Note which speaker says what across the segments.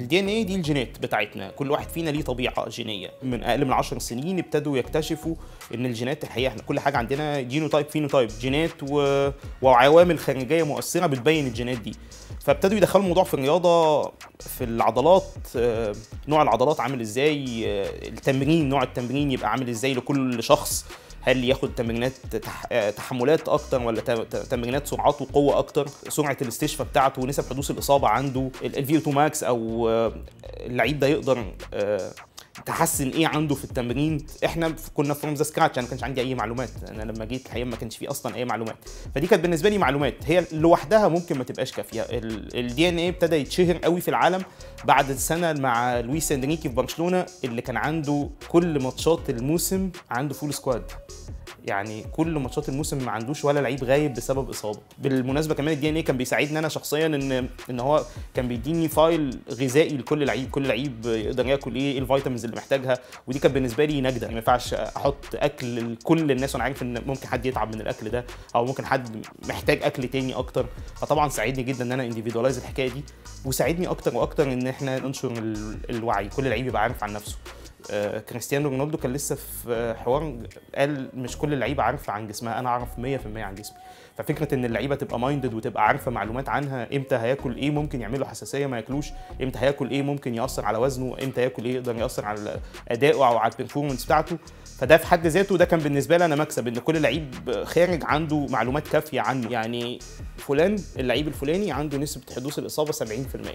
Speaker 1: الدي ان ايه دي الجينات بتاعتنا كل واحد فينا ليه طبيعه جينيه من اقل من 10 سنين ابتدوا يكتشفوا ان الجينات الحقيقه احنا كل حاجه عندنا جينوتايب فينوتايب جينات و... وعوامل خارجيه مؤثره بتبين الجينات دي فابتدوا يدخلوا الموضوع في الرياضه في العضلات آه، نوع العضلات عامل ازاي آه، التمرين نوع التمرين يبقى عامل ازاي لكل شخص هل ياخد تمرينات تح... آه، تحملات اكتر ولا ت- ت- تمرينات سرعات وقوه اكتر سرعه الاستشفاء بتاعته ونسب حدوث الاصابه عنده الفي 2 ماكس او آه، اللعيب ده يقدر آه، تحسن ايه عنده في التمرين احنا ف- كنا فروم ذا سكراتش انا ما كانش عندي اي معلومات انا لما جيت الحقيقه ما كانش في اصلا اي معلومات فدي كانت بالنسبه لي معلومات هي لوحدها ممكن ما تبقاش كافيه الدي ان ايه ابتدى يتشهر قوي في العالم بعد السنه مع لويس انريكي في برشلونه اللي كان عنده كل ماتشات الموسم عنده فول سكواد يعني كل ماتشات الموسم ما عندوش ولا لعيب غايب بسبب اصابه بالمناسبه كمان الدي ان ايه كان بيساعدني انا شخصيا ان ان هو كان بيديني فايل غذائي لكل لعيب كل لعيب يقدر ياكل ايه ايه الفيتامينز اللي محتاجها ودي كانت بالنسبه لي نجده ما ينفعش احط اكل لكل الناس وانا عارف ان ممكن حد يتعب من الاكل ده او ممكن حد محتاج اكل تاني اكتر فطبعا ساعدني جدا ان انا انديفيدوالايز الحكايه دي وساعدني اكتر واكتر ان احنا ننشر ال- الوعي كل لعيب يبقى عارف عن نفسه آه، كريستيانو رونالدو كان لسه في حوار قال مش كل اللعيبه عارفه عن جسمها انا اعرف 100% عن جسمي ففكره ان اللعيبه تبقى مايندد وتبقى عارفه معلومات عنها امتى هياكل ايه ممكن يعمل له حساسيه ما ياكلوش امتى هياكل ايه ممكن ياثر على وزنه امتى ياكل ايه يقدر ياثر على ادائه او على البرفورمانس بتاعته فده في حد ذاته ده كان بالنسبه لي انا مكسب ان كل لعيب خارج عنده معلومات كافيه عنه يعني فلان اللعيب الفلاني عنده نسبه حدوث الاصابه 70%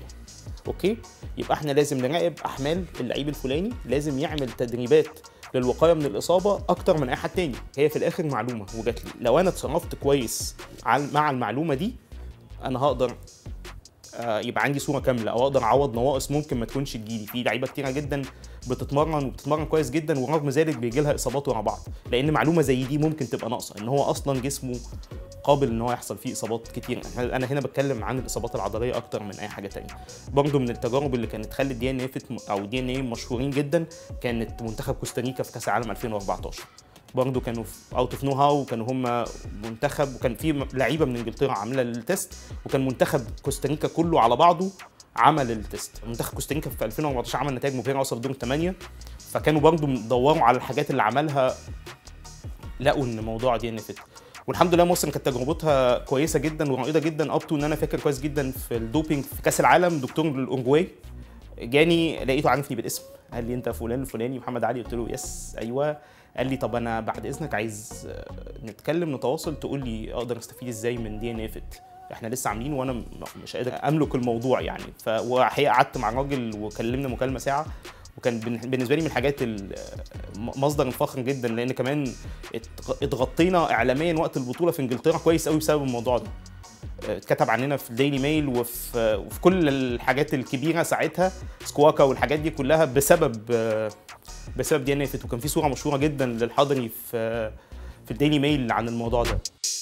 Speaker 1: اوكي يبقى احنا لازم نراقب احمال اللعيب الفلاني لازم يعمل تدريبات للوقايه من الاصابه اكتر من اي حد تاني هي في الاخر معلومه وجات لي لو انا اتصرفت كويس عن- مع المعلومه دي انا هقدر آه، يبقى عندي صوره كامله او اقدر اعوض نواقص ممكن ما تكونش تجيلي في لعيبه كتيره جدا بتتمرن وبتتمرن كويس جدا ورغم ذلك بيجي لها اصابات ورا بعض لان معلومه زي دي ممكن تبقى ناقصه ان هو اصلا جسمه قابل ان هو يحصل فيه اصابات كتير انا هنا بتكلم عن الاصابات العضليه اكتر من اي حاجه تانية برضه من التجارب اللي كانت خلت دي ان ايه او دي ان ايه مشهورين جدا كانت منتخب كوستاريكا في كاس العالم 2014 برضه كانوا في اوت اوف نو هاو كانوا هم منتخب وكان في م- لعيبه من انجلترا عامله التيست وكان منتخب كوستاريكا كله على بعضه عمل التيست منتخب كوستاريكا في 2014 عمل نتائج مبهره وصل دور 8 فكانوا برضه بيدوروا على الحاجات اللي عملها لقوا ان موضوع دي ان فت والحمد لله مصر كانت تجربتها كويسه جدا ورائده جدا اب تو ان انا فاكر كويس جدا في الدوبينج في كاس العالم دكتور الاورجواي جاني لقيته عارفني بالاسم قال لي انت فلان الفلاني محمد علي قلت له يس ايوه قال لي طب انا بعد اذنك عايز آه، نتكلم نتواصل تقول لي اقدر استفيد ازاي من دي ان اف احنا لسه عاملينه وانا م- مش قادر املك الموضوع يعني فحقيقه قعدت مع الراجل وكلمنا مكالمه ساعه وكان بن- بالنسبه لي من الحاجات ال- م- مصدر الفخر جدا لان كمان اتغ- اتغطينا اعلاميا وقت البطوله في انجلترا كويس قوي بسبب الموضوع ده اتكتب عننا في الديلي ميل وفي وفي كل الحاجات الكبيره ساعتها سكواكا والحاجات دي كلها بسبب بسبب دي ان اف وكان في صوره مشهوره جدا للحضري في في الديلي ميل عن الموضوع ده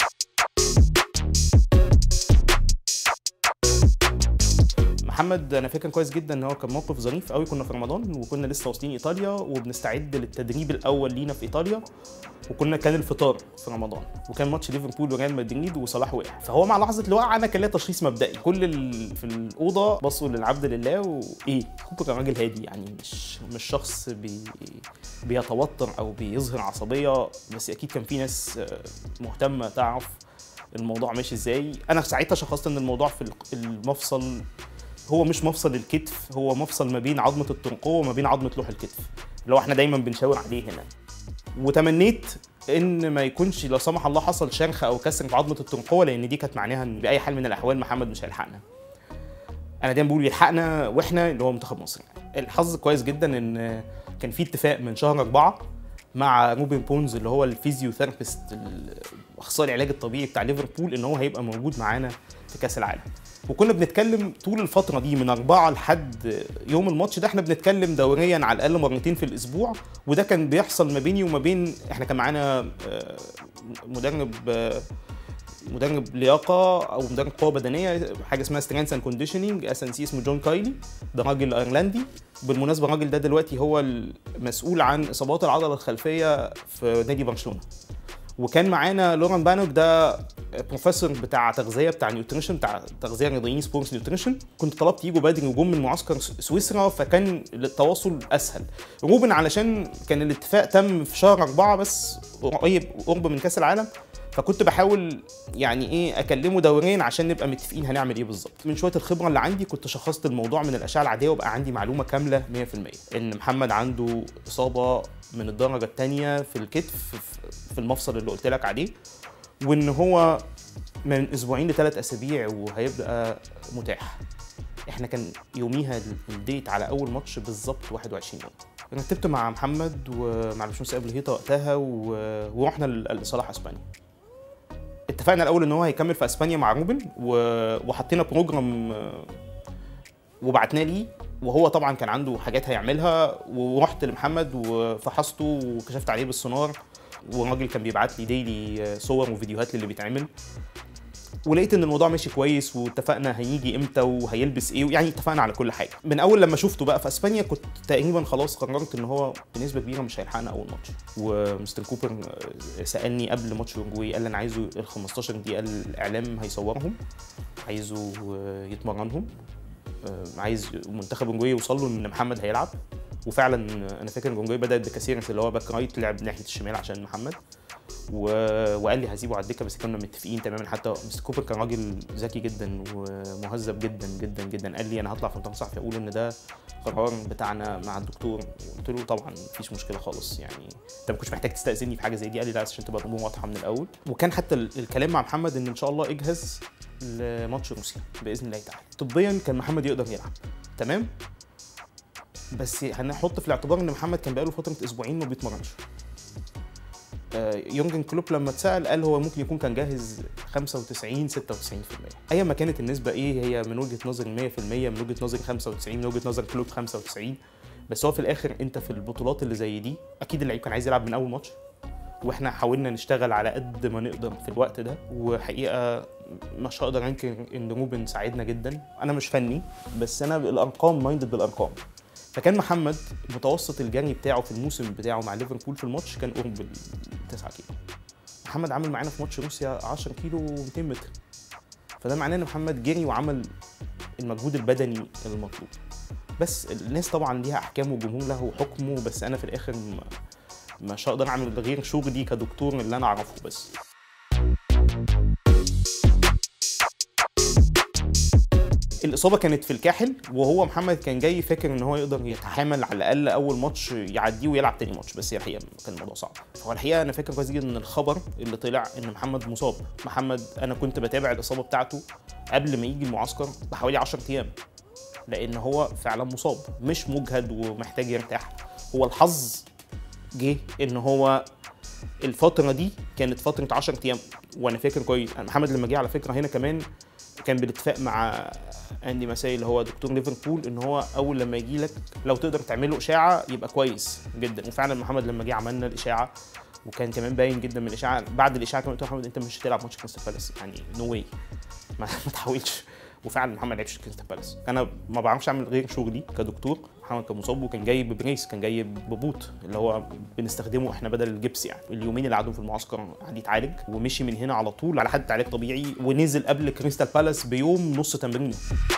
Speaker 1: محمد انا فاكر كويس جدا ان هو كان موقف ظريف قوي كنا في رمضان وكنا لسه واصلين ايطاليا وبنستعد للتدريب الاول لينا في ايطاليا وكنا كان الفطار في رمضان وكان ماتش ليفربول وريال مدريد وصلاح وقع فهو مع لحظه الوقعه انا كان ليا تشخيص مبدئي كل ال... في الاوضه بصوا للعبد لله وايه كوبر كان راجل هادي يعني مش مش شخص بي... بيتوتر او بيظهر عصبيه بس اكيد كان في ناس آه، مهتمه تعرف الموضوع ماشي ازاي انا ساعتها شخصت ان الموضوع في المفصل هو مش مفصل الكتف هو مفصل ما بين عظمه الترقوه وما بين عظمه لوح الكتف اللي هو احنا دايما بنشاور عليه هنا وتمنيت ان ما يكونش لا سمح الله حصل شرخ او كسر في عظمه الترقوه لان دي كانت معناها ان باي حال من الاحوال محمد مش هيلحقنا انا دايما بقول يلحقنا واحنا اللي هو منتخب مصر الحظ كويس جدا ان كان في اتفاق من شهر أربعة مع روبن بونز اللي هو الفيزيوثيرابيست اخصائي العلاج الطبيعي بتاع ليفربول ان هو هيبقى موجود معانا في كاس العالم وكنا بنتكلم طول الفتره دي من أربعة لحد يوم الماتش ده احنا بنتكلم دوريا على الاقل مرتين في الاسبوع وده كان بيحصل ما بيني وما بين احنا كان معانا آه، مدرب آه، مدرب لياقه او مدرب قوه بدنيه حاجه اسمها سترينث اند كونديشننج اس ان سي اسمه جون كايلي ده راجل ايرلندي بالمناسبه الراجل ده دلوقتي هو المسؤول عن اصابات العضله الخلفيه في نادي برشلونه وكان معانا لوران بانوك ده بروفيسور بتاع تغذيه بتاع نيوتريشن بتاع تغذيه رياضيين سبورتس نيوتريشن كنت طلبت يجوا بدري وجم من معسكر س- سويسرا فكان التواصل اسهل روبن علشان كان الاتفاق تم في شهر أربعة بس قريب قرب من كاس العالم فكنت بحاول يعني ايه اكلمه دوريا عشان نبقى متفقين هنعمل ايه بالظبط من شويه الخبره اللي عندي كنت شخصت الموضوع من الاشعه العاديه وبقى عندي معلومه كامله 100% ان محمد عنده اصابه من الدرجه الثانيه في الكتف في المفصل اللي قلت لك عليه وان هو من اسبوعين لثلاث اسابيع وهيبقى متاح احنا كان يوميها الديت على اول ماتش بالظبط 21 يوم رتبت مع محمد ومع الباشمهندس ابو الهيطه وقتها و- ورحنا ل- لصلاح اسبانيا اتفقنا الاول ان هو هيكمل في اسبانيا مع روبن و- وحطينا بروجرام آه، وبعتناه ليه وهو طبعا كان عنده حاجات هيعملها ورحت لمحمد وفحصته وكشفت عليه بالسونار والراجل كان بيبعت لي ديلي صور وفيديوهات للي بيتعمل ولقيت ان الموضوع ماشي كويس واتفقنا هيجي امتى وهيلبس ايه يعني اتفقنا على كل حاجه من اول لما شفته بقى في اسبانيا كنت تقريبا خلاص قررت ان هو بنسبه كبيره مش هيلحقنا اول ماتش ومستر كوبر سالني قبل ماتش الاورجواي قال لي انا عايزه ال 15 دقيقه الاعلام هيصورهم عايزه يتمرنهم عايز منتخب اورجواي يوصل له ان محمد هيلعب وفعلا انا فاكر ان اورجواي بدات بكاسيرس اللي هو باك رايت لعب ناحيه الشمال عشان محمد و... وقال لي هسيبه على الدكه بس كنا متفقين تماما حتى مستر كوبر كان راجل ذكي جدا ومهذب جدا جدا جدا قال لي انا هطلع في مؤتمر صحفي اقول ان ده قرار بتاعنا مع الدكتور قلت له طبعا مفيش مشكله خالص يعني انت ما كنتش محتاج تستاذني في حاجه زي دي قال لي لا عشان تبقى الامور واضحه من الاول وكان حتى ال- الكلام مع محمد ان ان شاء الله اجهز لماتش روسيا باذن الله تعالى طبيا كان محمد يقدر يلعب تمام بس هنحط في الاعتبار ان محمد كان بقاله فتره اسبوعين ما بيتمرنش آه، يونجن كلوب لما اتسال قال هو ممكن يكون كان جاهز 95 96% ايا ما كانت النسبه ايه هي من وجهه نظري 100% من وجهه نظري 95 من وجهه نظر كلوب 95 بس هو في الاخر انت في البطولات اللي زي دي اكيد اللعيب كان عايز يلعب من اول ماتش واحنا حاولنا نشتغل على قد ما نقدر في الوقت ده وحقيقه مش هقدر انكر ان روبن ساعدنا جدا انا مش فني بس انا بالارقام مايندد بالارقام فكان محمد متوسط الجري بتاعه في الموسم بتاعه مع ليفربول في الماتش كان قرب ال 9 كيلو محمد عمل معانا في ماتش روسيا 10 كيلو و200 متر فده معناه ان محمد جري وعمل المجهود البدني المطلوب بس الناس طبعا ليها احكام والجمهور له حكمه بس انا في الاخر ما مش هقدر اعمل غير شغلي كدكتور اللي انا اعرفه بس الاصابه كانت في الكاحل وهو محمد كان جاي فاكر ان هو يقدر يتحامل على الاقل اول ماتش يعديه ويلعب تاني ماتش بس هي الحقيقه كان الموضوع صعب فهو الحقيقه انا فاكر كويس جدا ان الخبر اللي طلع ان محمد مصاب محمد انا كنت بتابع الاصابه بتاعته قبل ما يجي المعسكر بحوالي 10 ايام لان هو فعلا مصاب مش مجهد ومحتاج يرتاح هو الحظ جه ان هو الفتره دي كانت فتره 10 ايام وانا فاكر كويس محمد لما جه على فكره هنا كمان كان بالاتفاق مع اندي مساي اللي هو دكتور ليفربول ان هو اول لما يجي لك لو تقدر تعمل له اشاعه يبقى كويس جدا وفعلا محمد لما جه عملنا الاشاعه وكان كمان باين جدا من الاشاعه بعد الاشاعه كمان قلت له محمد انت مش هتلعب ماتش كريستال بالاس يعني نو واي ما, ما تحاولش وفعلا محمد لعبش كريستال بالاس انا ما بعرفش اعمل غير شغلي كدكتور محمد كان مصاب وكان جاي ببريس كان جاي ببوت اللي هو بنستخدمه احنا بدل الجبس يعني اليومين اللي قعدوا في المعسكر قعد يتعالج ومشي من هنا على طول على حد علاج طبيعي ونزل قبل كريستال بالاس بيوم نص تمرين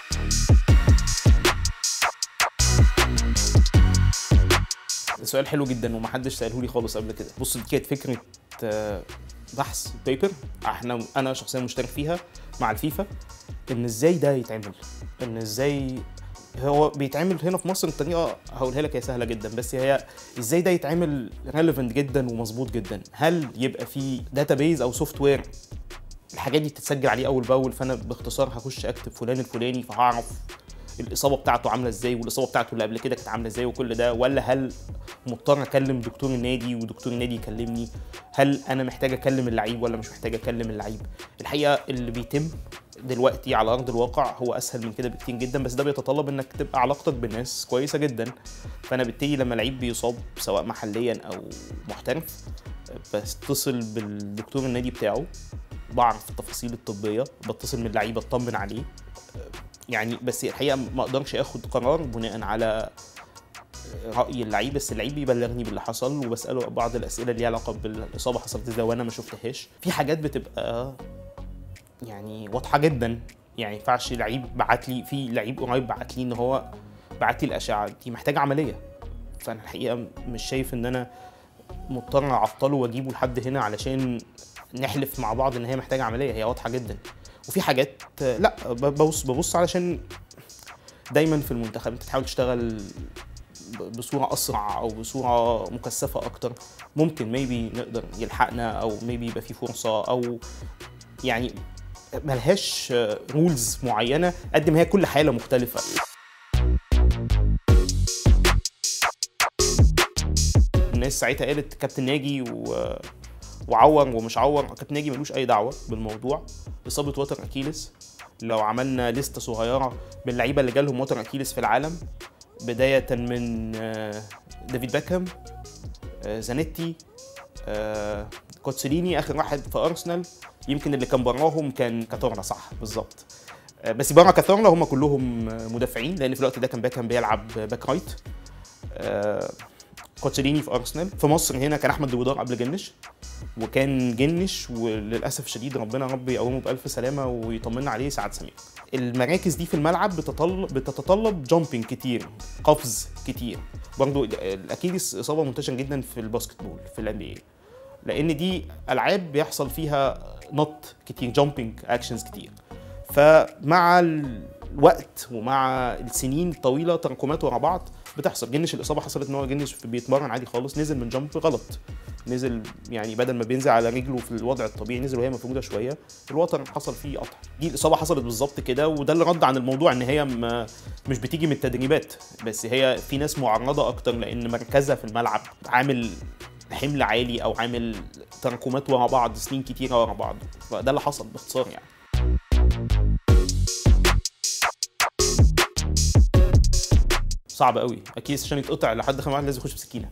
Speaker 1: سؤال حلو جدا ومحدش ساله لي خالص قبل كده بص دي كانت فكره آه، بحث بيبر احنا انا شخصيا مشترك فيها مع الفيفا ان ازاي ده يتعمل ان ازاي هو بيتعمل هنا في مصر الطريقه هقولها لك هي سهله جدا بس هي ازاي ده يتعمل ريليفنت جدا ومظبوط جدا هل يبقى في داتابيز او سوفت وير الحاجات دي تتسجل عليه اول باول فانا باختصار هخش اكتب فلان الفلاني فهعرف الاصابه بتاعته عامله ازاي والاصابه بتاعته اللي قبل كده كانت عامله ازاي وكل ده ولا هل مضطر اكلم دكتور النادي ودكتور النادي يكلمني هل انا محتاج اكلم اللعيب ولا مش محتاج اكلم اللعيب الحقيقه اللي بيتم دلوقتي على ارض الواقع هو اسهل من كده بكتير جدا بس ده بيتطلب انك تبقى علاقتك بالناس كويسه جدا فانا بالتالي لما لعيب بيصاب سواء محليا او محترف بتصل بالدكتور النادي بتاعه بعرف التفاصيل الطبيه بتصل من اللعيبه اطمن عليه يعني بس الحقيقه ما اقدرش اخد قرار بناء على راي اللعيب بس اللعيب بيبلغني باللي حصل وبساله بعض الاسئله اللي ليها علاقه بالاصابه حصلت ازاي وانا ما شفتهاش في حاجات بتبقى يعني واضحه جدا يعني ما ينفعش لعيب بعت لي في لعيب قريب بعت لي ان هو بعت لي الاشعه دي محتاجه عمليه فانا الحقيقه مش شايف ان انا مضطر اعطله واجيبه لحد هنا علشان نحلف مع بعض ان هي محتاجه عمليه هي واضحه جدا وفي حاجات آه، لا ب- ببص ببص علشان دايما في المنتخب انت تحاول تشتغل ب- بصوره اسرع او بصوره مكثفه اكتر ممكن ميبي نقدر يلحقنا او ميبي يبقى في فرصه او يعني ملهاش رولز معينه قد ما هي كل حاله مختلفه الناس ساعتها قالت كابتن ناجي و... وعور ومش عور كابتن ناجي ملوش اي دعوه بالموضوع اصابه وتر اكيلس لو عملنا لسته صغيره باللعيبه اللي جالهم وتر اكيلس في العالم بدايه من آه، دافيد باكهام آه، زانيتي آه، كوتسوليني اخر واحد في ارسنال يمكن اللي كان براهم كان كاتورنا صح بالظبط آه، بس بره كاتورنا هم كلهم آه، مدافعين لان في الوقت ده كان باكهام بيلعب باك رايت آه، كوتسوليني في ارسنال في مصر هنا كان احمد دويدار قبل جنش وكان جنش وللاسف الشديد ربنا رب يقومه بالف سلامه ويطمنا عليه سعد سمير المراكز دي في الملعب بتطلب بتتطلب جامبينج كتير قفز كتير برضه الاكيليس اصابه منتشره جدا في الباسكت بول في الان بي لان دي العاب بيحصل فيها نط كتير جامبينج اكشنز كتير فمع الوقت ومع السنين الطويله تراكمات ورا بعض بتحصل جنش الاصابه حصلت ان هو جنش بيتمرن عادي خالص نزل من جامب غلط نزل يعني بدل ما بينزل على رجله في الوضع الطبيعي نزل وهي مفروده شويه الوتر حصل فيه قطع دي الاصابه حصلت بالظبط كده وده اللي رد عن الموضوع ان هي ما مش بتيجي من التدريبات بس هي في ناس معرضه اكتر لان مركزها في الملعب عامل حمل عالي او عامل تراكمات ورا بعض سنين كتيره ورا بعض فده اللي حصل باختصار يعني صعب قوي اكيد عشان يتقطع لحد خمس واحد لازم يخش بسكينه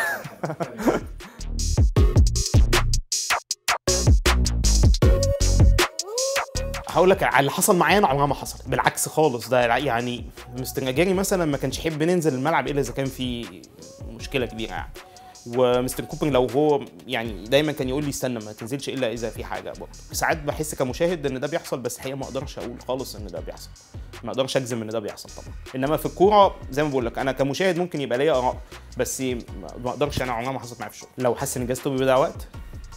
Speaker 1: هقول لك على اللي حصل معايا انا عمرها ما حصل بالعكس خالص ده يعني مستر نجاري مثلا ما كانش يحب ننزل الملعب الا اذا كان في مشكله كبيره يعني ومستر كوبر لو هو يعني دايما كان يقول لي استنى ما تنزلش الا اذا في حاجه برضه ساعات بحس كمشاهد ان ده بيحصل بس الحقيقه ما اقدرش اقول خالص ان ده بيحصل ما اقدرش اجزم ان ده بيحصل طبعا انما في الكوره زي ما بقول لك انا كمشاهد ممكن يبقى ليا اراء بس ما اقدرش انا عمرها ما حصلت معايا في الشغل لو حس ان الجهاز الطبي بيضيع وقت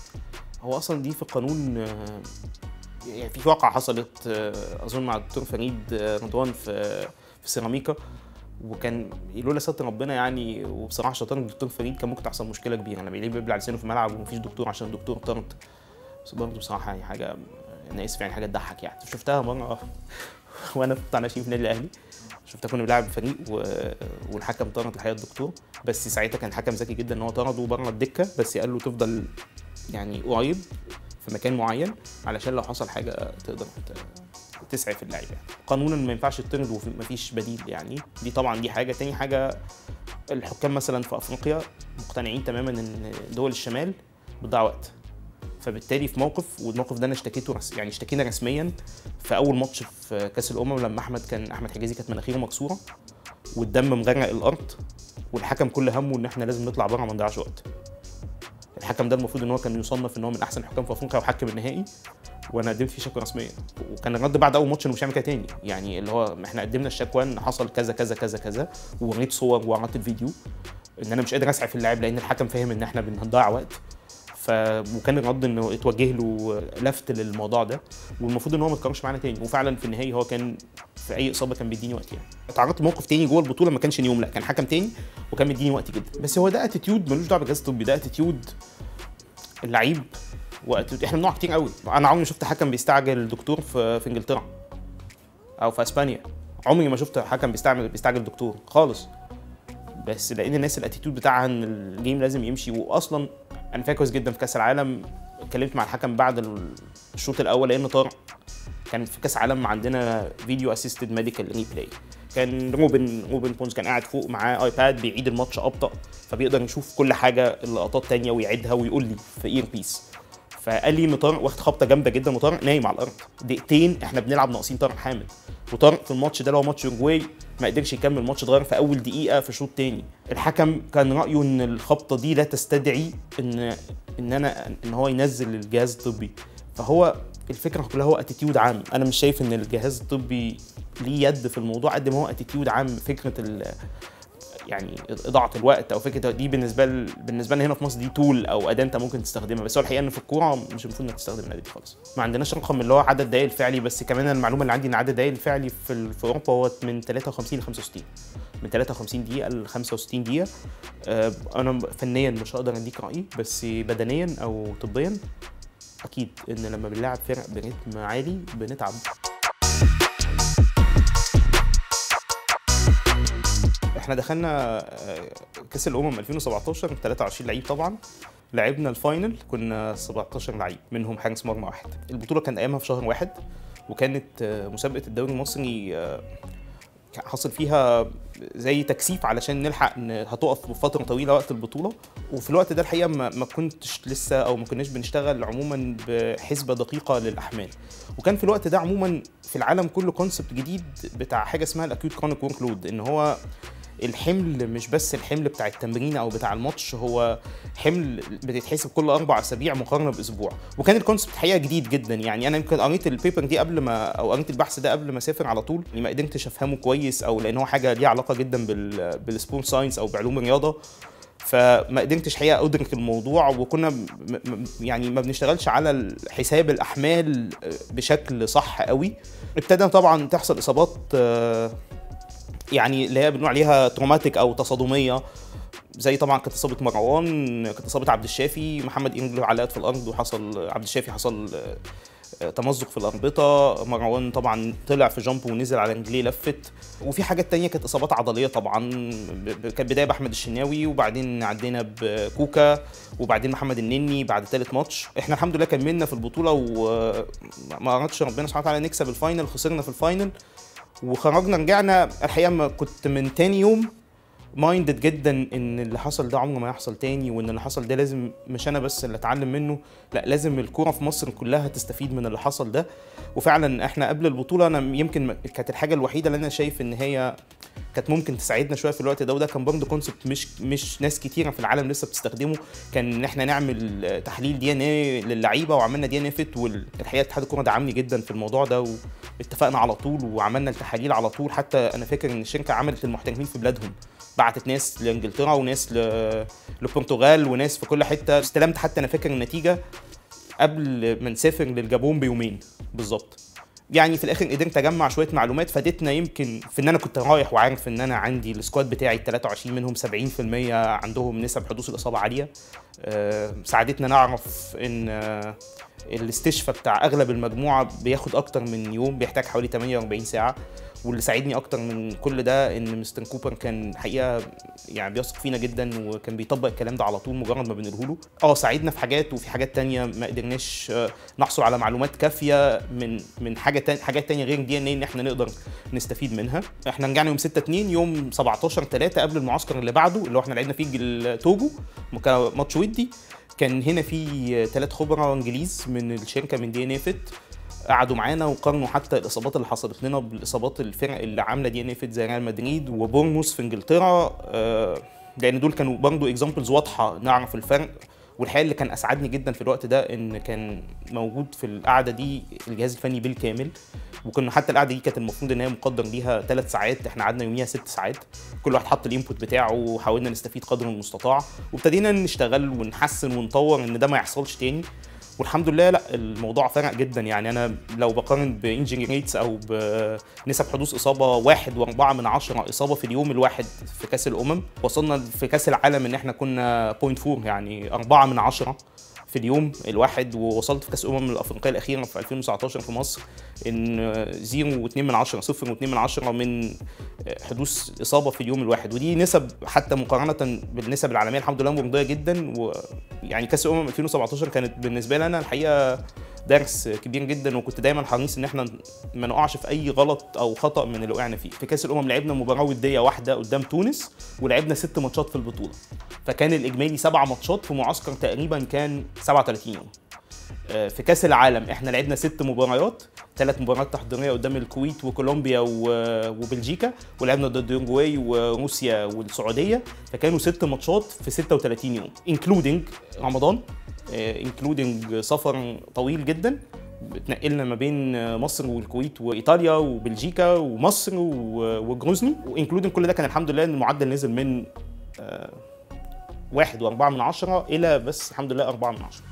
Speaker 1: هو اصلا دي في القانون آه، يعني في واقعة حصلت آه، اظن مع الدكتور فريد آه، رضوان في في سيراميكا وكان لولا ستر ربنا يعني وبصراحه شطاره الدكتور فريد كان ممكن تحصل مشكله كبيره لما يلاقيه بيبلع لسانه في الملعب ومفيش دكتور عشان الدكتور طرد بس برضه بصراحه يعني حاجه انا اسف يعني حاجه تضحك يعني شفتها مره وانا في بتاع ناشئين في النادي الاهلي شفتها كنا بنلعب فريق و... والحكم طرد الحقيقه الدكتور بس ساعتها كان الحكم ذكي جدا ان هو طرده بره الدكه بس قال له تفضل يعني قريب في مكان معين علشان لو حصل حاجه تقدر ت- تسعف اللاعب يعني قانونا ما ينفعش تطرد ومفيش بديل يعني دي طبعا دي حاجه تاني حاجه الحكام مثلا في افريقيا مقتنعين تماما ان دول الشمال بتضيع وقت فبالتالي في موقف والموقف ده انا اشتكيته رس... يعني اشتكينا رسميا في اول ماتش في كاس الامم لما احمد كان احمد حجازي كانت مناخيره مكسوره والدم مغرق الارض والحكم كل همه ان احنا لازم نطلع بره ما نضيعش وقت الحكم ده المفروض ان هو كان يصنف ان هو من احسن الحكام في افريقيا وحكم النهائي وانا قدمت فيه شكوى رسميه وكان الرد بعد اول ماتش انه مش هيعمل كده تاني يعني اللي هو احنا قدمنا الشكوى ان حصل كذا كذا كذا كذا ووريت صور وعرضت الفيديو ان انا مش قادر اسعف اللاعب لان الحكم فاهم ان احنا بنضيع وقت ف وكان الرد انه اتوجه له لفت للموضوع ده والمفروض ان هو ما يتكررش معانا تاني وفعلا في النهائي هو كان في اي اصابه كان بيديني وقت يعني اتعرضت لموقف تاني جوه البطوله ما كانش نيوم لا كان حكم تاني وكان مديني وقت جدا بس هو ده اتيتيود ملوش دعوه بالجهاز الطبي ده اتيتيود اللعيب وقت احنا بنقع كتير قوي انا عمري ما شفت حكم بيستعجل الدكتور في في انجلترا او في اسبانيا عمري ما شفت حكم بيستعمل بيستعجل الدكتور خالص بس لان الناس الاتيتيود بتاعها ان الجيم لازم يمشي واصلا انا فاكر كويس جدا في كاس العالم اتكلمت مع الحكم بعد الشوط الاول لان طارق كان في كاس العالم عندنا فيديو اسيستد ميديكال ريبلاي كان روبن روبن بونز كان قاعد فوق معاه ايباد بيعيد الماتش ابطا فبيقدر يشوف كل حاجه اللقطات تانية ويعيدها ويقول لي في اير بيس ف فقال لي ان طارق واخد خبطه جامده جدا وطارق نايم على الارض دقيقتين احنا بنلعب ناقصين طارق حامد وطارق في الماتش ده اللي هو ماتش اوروجواي ما قدرش يكمل الماتش اتغير في اول دقيقه في شوط تاني الحكم كان رايه ان الخبطه دي لا تستدعي ان ان انا ان هو ينزل الجهاز الطبي فهو الفكره كلها هو اتيتيود عام انا مش شايف ان الجهاز الطبي ليه يد في الموضوع قد ما هو اتيتيود عام فكره ال يعني اضاعه الوقت او فكره دي بالنسبه ل... بالنسبه لنا هنا في مصر دي تول او اداه انت ممكن تستخدمها بس هو الحقيقه ان في الكوره مش المفروض انك تستخدم الاداه دي خالص ما عندناش رقم اللي هو عدد الدقائق الفعلي بس كمان المعلومه اللي عندي ان عدد الدقائق الفعلي في, ال... في اوروبا هو من 53 ل 65 من 53 دقيقه ل 65 دقيقه آه انا فنيا مش هقدر اديك رايي بس بدنيا او طبيا اكيد ان لما بنلعب فرق برتم عالي بنتعب احنا دخلنا كاس الامم 2017 23 لعيب طبعا لعبنا الفاينل كنا 17 لعيب منهم حارس مرمى واحد البطوله كان ايامها في شهر واحد وكانت مسابقه الدوري المصري حصل فيها زي تكثيف علشان نلحق ان هتقف بفتره طويله وقت البطوله وفي الوقت ده الحقيقه ما, ما كنتش لسه او ما كناش بنشتغل عموما بحسبه دقيقه للاحمال وكان في الوقت ده عموما في العالم كله كونسبت جديد بتاع حاجه اسمها الاكيوت كرونيك ورك لود ان هو الحمل مش بس الحمل بتاع التمرين او بتاع الماتش هو حمل بتتحسب كل اربع اسابيع مقارنه باسبوع وكان الكونسبت الحقيقه جديد جدا يعني انا يمكن قريت البيبر دي قبل ما او قريت البحث ده قبل ما اسافر على طول يعني ما قدرتش افهمه كويس او لان هو حاجه ليها علاقه جدا بال بالسبورت ساينس او بعلوم الرياضه فما قدرتش حقيقه ادرك الموضوع وكنا م- م- يعني ما بنشتغلش على حساب الاحمال بشكل صح قوي ابتدى طبعا تحصل اصابات آه، يعني اللي هي بنقول عليها تروماتيك او تصادميه زي طبعا كانت اصابه مروان كانت اصابه عبد الشافي محمد انجلو علقت في الارض وحصل عبد الشافي حصل آه، تمزق في الاربطه مروان طبعا طلع في جامب ونزل على رجليه لفت وفي حاجات تانية كانت اصابات عضليه طبعا ب- ب- كانت بدايه باحمد الشناوي وبعدين عدينا بكوكا وبعدين محمد النني بعد ثالث ماتش احنا الحمد لله كملنا في البطوله وما اردش ربنا سبحانه وتعالى نكسب الفاينل خسرنا في الفاينل وخرجنا رجعنا الحقيقه ما كنت من تاني يوم مايندد جدا ان اللي حصل ده عمره ما يحصل تاني وان اللي حصل ده لازم مش انا بس اللي اتعلم منه لا لازم الكوره في مصر كلها تستفيد من اللي حصل ده وفعلا احنا قبل البطوله انا يمكن م- كانت الحاجه الوحيده اللي انا شايف ان هي كانت ممكن تساعدنا شويه في الوقت ده وده كان برضه كونسبت مش مش ناس كتيره في العالم لسه بتستخدمه كان ان احنا نعمل آه، تحليل دي ان ايه للعيبه وعملنا دي ان ايه فيت والحقيقه اتحاد الكوره دعمني جدا في الموضوع ده واتفقنا على طول وعملنا التحاليل على طول حتى انا فاكر ان الشركه عملت المحترفين في بلادهم بعتت ناس لانجلترا وناس ل- للبرتغال وناس في كل حته استلمت حتى انا فاكر النتيجه قبل ما نسافر للجابون بيومين بالظبط يعني في الاخر قدرت اجمع شويه معلومات فادتنا يمكن في ان انا كنت رايح وعارف ان انا عندي السكواد بتاعي ال 23 منهم 70% عندهم نسب حدوث الاصابه عاليه آه، ساعدتنا نعرف ان آه، الاستشفاء بتاع اغلب المجموعه بياخد اكتر من يوم بيحتاج حوالي 48 ساعه واللي ساعدني اكتر من كل ده ان مستر كوبر كان حقيقه يعني بيثق فينا جدا وكان بيطبق الكلام ده على طول مجرد ما بنقوله له اه ساعدنا في حاجات وفي حاجات تانية ما قدرناش آه، نحصل على معلومات كافيه من من حاجه تانية حاجات تانية غير دي ان ان احنا نقدر نستفيد منها احنا رجعنا يوم 6 2 يوم 17 3 قبل المعسكر اللي بعده اللي هو احنا لعبنا فيه التوجو كان ماتش ودي كان هنا في ثلاث خبراء انجليز من الشركه من دي ان اي فيت قعدوا معانا وقارنوا حتى الاصابات اللي حصلت لنا بالاصابات الفرق اللي عامله دي ان اي فيت زي ريال مدريد وبورنموث في انجلترا آه، لان دول كانوا برضه اكزامبلز واضحه نعرف الفرق والحقيقه اللي كان اسعدني جدا في الوقت ده ان كان موجود في القعده دي الجهاز الفني بالكامل وكنا حتى القعده دي كانت المفروض ان هي مقدر ليها ثلاث ساعات احنا قعدنا يوميها ست ساعات كل واحد حط الانبوت بتاعه وحاولنا نستفيد قدر المستطاع وابتدينا نشتغل ونحسن ونطور ان ده ما يحصلش تاني والحمد لله لا الموضوع فرق جدا يعني انا لو بقارن بانجري ريتس او بنسب حدوث اصابه واحد واربعة من عشرة اصابه في اليوم الواحد في كاس الامم وصلنا في كاس العالم ان احنا كنا 0.4 يعني أربعة من عشرة في اليوم الواحد ووصلت في كاس الامم الافريقيه الاخيره في 2019 في مصر ان 0 و2 من 10 0 و2 من 10 من حدوث اصابه في اليوم الواحد ودي نسب حتى مقارنه بالنسب العالميه الحمد لله مرضيه جدا ويعني كاس الامم 2017 كانت بالنسبه لنا الحقيقه درس كبير جدا وكنت دايما حريص ان احنا ما نقعش في اي غلط او خطا من اللي وقعنا فيه في كاس الامم لعبنا مباراه وديه واحده قدام تونس ولعبنا ست ماتشات في البطوله فكان الاجمالي سبع ماتشات في معسكر تقريبا كان 37 يوم آه، في كاس العالم احنا لعبنا ست مباريات ثلاث مباريات تحضيريه قدام الكويت وكولومبيا و- وبلجيكا ولعبنا ضد اوروجواي وروسيا والسعوديه فكانوا ست ماتشات في 36 يوم انكلودنج رمضان انكلودنج سفر طويل جدا اتنقلنا ما بين مصر والكويت وايطاليا وبلجيكا ومصر و- وجروزني وانكلودنج كل ده كان الحمد لله ان المعدل نزل من آه، واحد واربعة من عشرة إلى بس الحمد لله أربعة من عشرة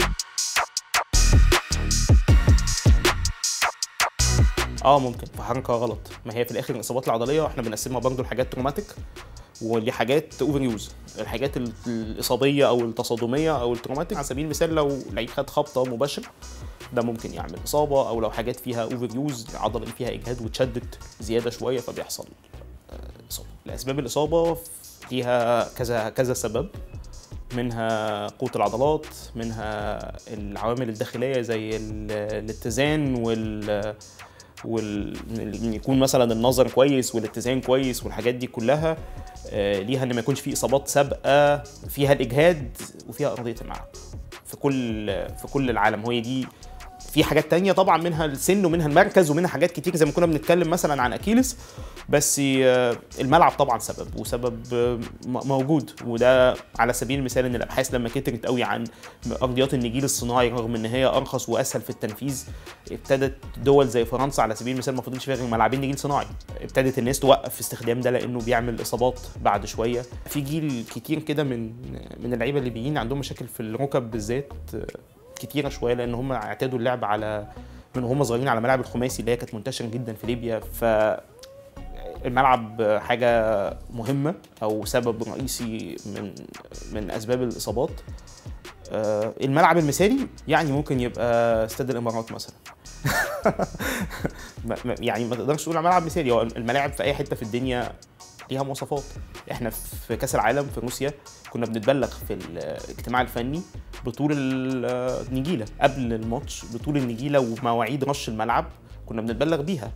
Speaker 1: اه ممكن في حركه غلط ما هي في الاخر الاصابات العضليه احنا بنقسمها برضه لحاجات تروماتيك ودي حاجات اوفر يوز الحاجات ال- الاصابيه او التصادميه او التروماتيك على سبيل المثال لو لعيب خد خبطه مباشره ده ممكن يعمل اصابه او لو حاجات فيها اوفر يوز عضله فيها اجهاد واتشدت زياده شويه فبيحصل آه، اصابه الاسباب الاصابه ليها كذا كذا سبب منها قوة العضلات منها العوامل الداخلية زي ال- الاتزان وال وال إن يكون مثلا النظر كويس والاتزان كويس والحاجات دي كلها آه، ليها ان ما يكونش في اصابات سابقه فيها الاجهاد وفيها ارضيه الملعب في كل في كل العالم هي دي في حاجات تانية طبعا منها السن ومنها المركز ومنها حاجات كتير زي ما كنا بنتكلم مثلا عن اكيلس بس آه، الملعب طبعا سبب وسبب آه، م- موجود وده على سبيل المثال ان الابحاث لما كترت قوي عن ارضيات النجيل الصناعي رغم ان هي ارخص واسهل في التنفيذ ابتدت دول زي فرنسا على سبيل المثال ما فضلش فيها غير ملاعبين نجيل صناعي ابتدت الناس توقف استخدام ده لانه بيعمل اصابات بعد شويه في جيل كتير كده من من اللعيبه الليبيين عندهم مشاكل في الركب بالذات آه، كتيره شويه لان هم اعتادوا اللعب على من هم صغيرين على ملاعب الخماسي اللي هي كانت منتشره جدا في ليبيا ف الملعب حاجه مهمه او سبب رئيسي من من اسباب الاصابات آه، الملعب المثالي يعني ممكن يبقى استاد الامارات مثلا ما- ما- يعني ما تقدرش تقول على ملعب مثالي هو الملاعب في اي حته في الدنيا ليها مواصفات احنا في كاس العالم في روسيا كنا بنتبلغ في الاجتماع الفني بطول ال- النجيله قبل الماتش بطول النجيله ومواعيد رش الملعب كنا بنتبلغ بيها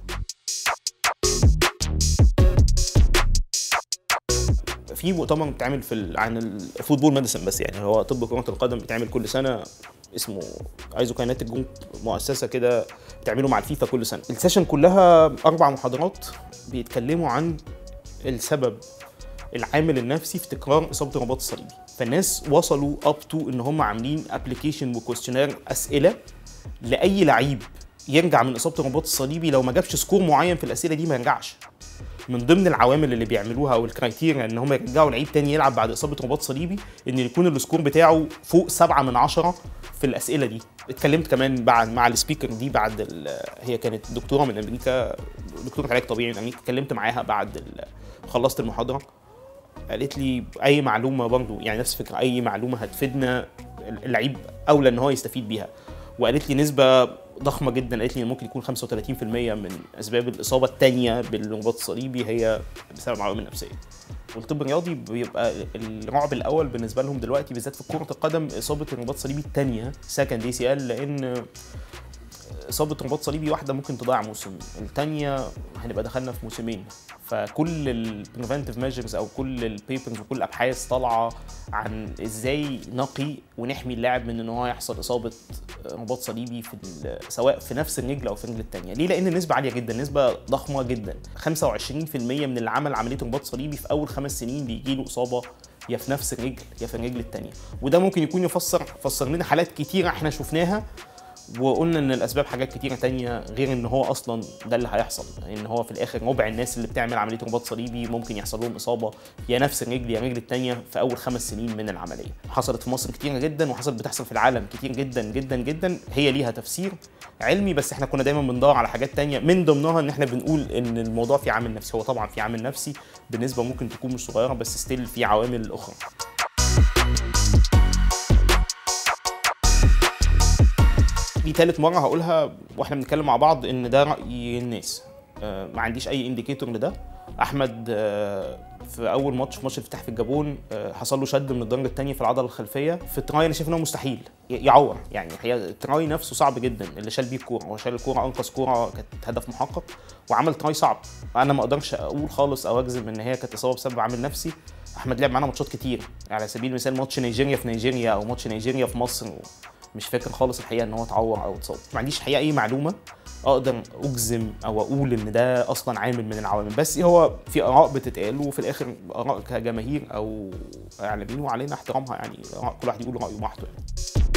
Speaker 1: في مؤتمر بيتعمل في ال- عن الفوتبول ميديسن بس يعني هو طب كرة القدم بيتعمل كل سنة اسمه ايزوكايناتيك جروب مؤسسة كده بتعمله مع الفيفا كل سنة السيشن كلها أربع محاضرات بيتكلموا عن السبب العامل النفسي في تكرار إصابة الرباط الصليبي فالناس وصلوا اب تو ان هم عاملين ابلكيشن وكويستشنير اسئله لاي لعيب يرجع من اصابه الرباط الصليبي لو ما جابش سكور معين في الاسئله دي ما يرجعش من ضمن العوامل اللي بيعملوها او الكرايتيريا ان هم يرجعوا لعيب تاني يلعب بعد اصابه رباط صليبي ان يكون السكور بتاعه فوق سبعة من عشرة في الاسئله دي اتكلمت كمان بعد مع السبيكر دي بعد ال- هي كانت دكتوره من امريكا دكتوره علاج طبيعي من امريكا اتكلمت معاها بعد ال- خلصت المحاضره قالت لي اي معلومه برضو يعني نفس الفكره اي معلومه هتفيدنا اللعيب اولى ان هو يستفيد بيها وقالت لي نسبه ضخمه جدا قالت لي إن ممكن يكون 35% من اسباب الاصابه الثانيه بالرباط الصليبي هي بسبب عوامل نفسيه والطب الرياضي بيبقى الرعب الاول بالنسبه لهم دلوقتي بالذات في كره القدم اصابه الرباط الصليبي الثانيه سكند دي سي ال لان اصابه رباط صليبي واحده ممكن تضيع موسم الثانيه هنبقى دخلنا في موسمين فكل البريفنتيف ميجرز او كل البيبرز وكل الابحاث طالعه عن ازاي نقي ونحمي اللاعب من ان هو يحصل اصابه رباط صليبي في ال- سواء في نفس الرجل او في الرجل الثانيه ليه لان النسبه عاليه جدا نسبه ضخمه جدا 25% من اللي عمل عمليه رباط صليبي في اول خمس سنين بيجي له اصابه يا في نفس الرجل يا في الرجل الثانيه وده ممكن يكون يفسر فسر لنا حالات كتيره احنا شفناها وقلنا ان الاسباب حاجات كتيره تانية غير ان هو اصلا ده اللي هيحصل ان هو في الاخر ربع الناس اللي بتعمل عمليه رباط صليبي ممكن يحصل لهم اصابه يا نفس الرجل يا الرجل التانية في اول خمس سنين من العمليه حصلت في مصر كتير جدا وحصلت بتحصل في العالم كتير جدا جدا جدا هي ليها تفسير علمي بس احنا كنا دايما بندور على حاجات تانية من ضمنها ان احنا بنقول ان الموضوع فيه عامل نفسي هو طبعا في عامل نفسي بنسبه ممكن تكون مش صغيره بس ستيل في عوامل اخرى دي تالت مرة هقولها واحنا بنتكلم مع بعض ان ده رأي الناس آه، ما عنديش اي انديكيتور لده احمد آه، في اول ماتش في ماتش الافتتاح في الجابون آه، حصل له شد من الدرجه الثانيه في العضله الخلفيه في التراي انا شايف ان هو مستحيل ي- يعور يعني هي التراي نفسه صعب جدا اللي شال بيه الكوره هو شال الكوره انقذ كوره كانت هدف محقق وعمل تراي صعب انا ما اقدرش اقول خالص او اجزم ان هي كانت اصابه بسبب عامل نفسي احمد لعب معانا ماتشات كتير على سبيل المثال ماتش نيجيريا في نيجيريا او ماتش نيجيريا في مصر مش فاكر خالص الحقيقه ان هو اتعور او اتصاب ما عنديش الحقيقه اي معلومه اقدر اجزم او اقول ان ده اصلا عامل من العوامل بس هو في اراء بتتقال وفي الاخر اراء كجماهير او اعلاميين وعلينا احترامها يعني كل واحد يقول رايه براحته يعني.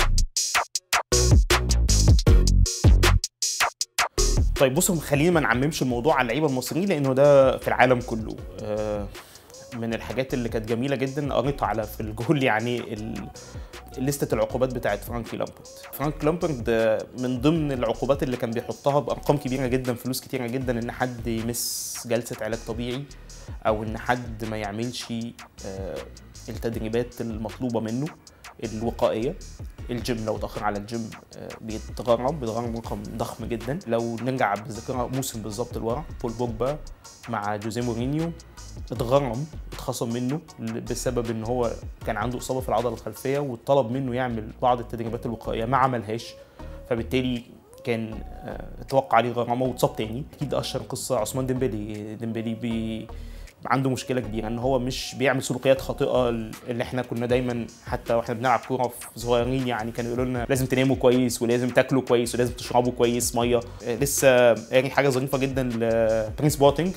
Speaker 1: طيب بصوا خلينا ما نعممش الموضوع على اللعيبه المصريين لانه ده في العالم كله آه، من الحاجات اللي كانت جميله جدا قريتها على في الجول يعني ال- لستة العقوبات بتاعت فرانكي لامبرد فرانك لامبرد آه، من ضمن العقوبات اللي كان بيحطها بارقام كبيره جدا فلوس كتيره جدا ان حد يمس جلسه علاج طبيعي او ان حد ما يعملش آه، التدريبات المطلوبه منه الوقائيه الجيم لو اتاخر على الجيم آه، بيتغرم بيتغرم رقم ضخم جدا لو نرجع بالذاكره موسم بالظبط لورا بول بوجبا مع جوزيه مورينيو اتغرم اتخصم منه ل- بسبب ان هو كان عنده اصابه في العضله الخلفيه وطلب منه يعمل بعض التدريبات الوقائيه ما عملهاش فبالتالي كان آه، اتوقع عليه غرامه واتصاب تاني اكيد اشهر قصه عثمان ديمبلي ديمبلي بي عنده مشكله كبيره ان هو مش بيعمل سلوكيات خاطئه اللي احنا كنا دايما حتى واحنا بنلعب كوره في صغيرين يعني كانوا يقولوا لنا لازم تناموا كويس ولازم تاكلوا كويس ولازم تشربوا كويس ميه آه، لسه قاري حاجه ظريفه جدا لبرنس بوتنج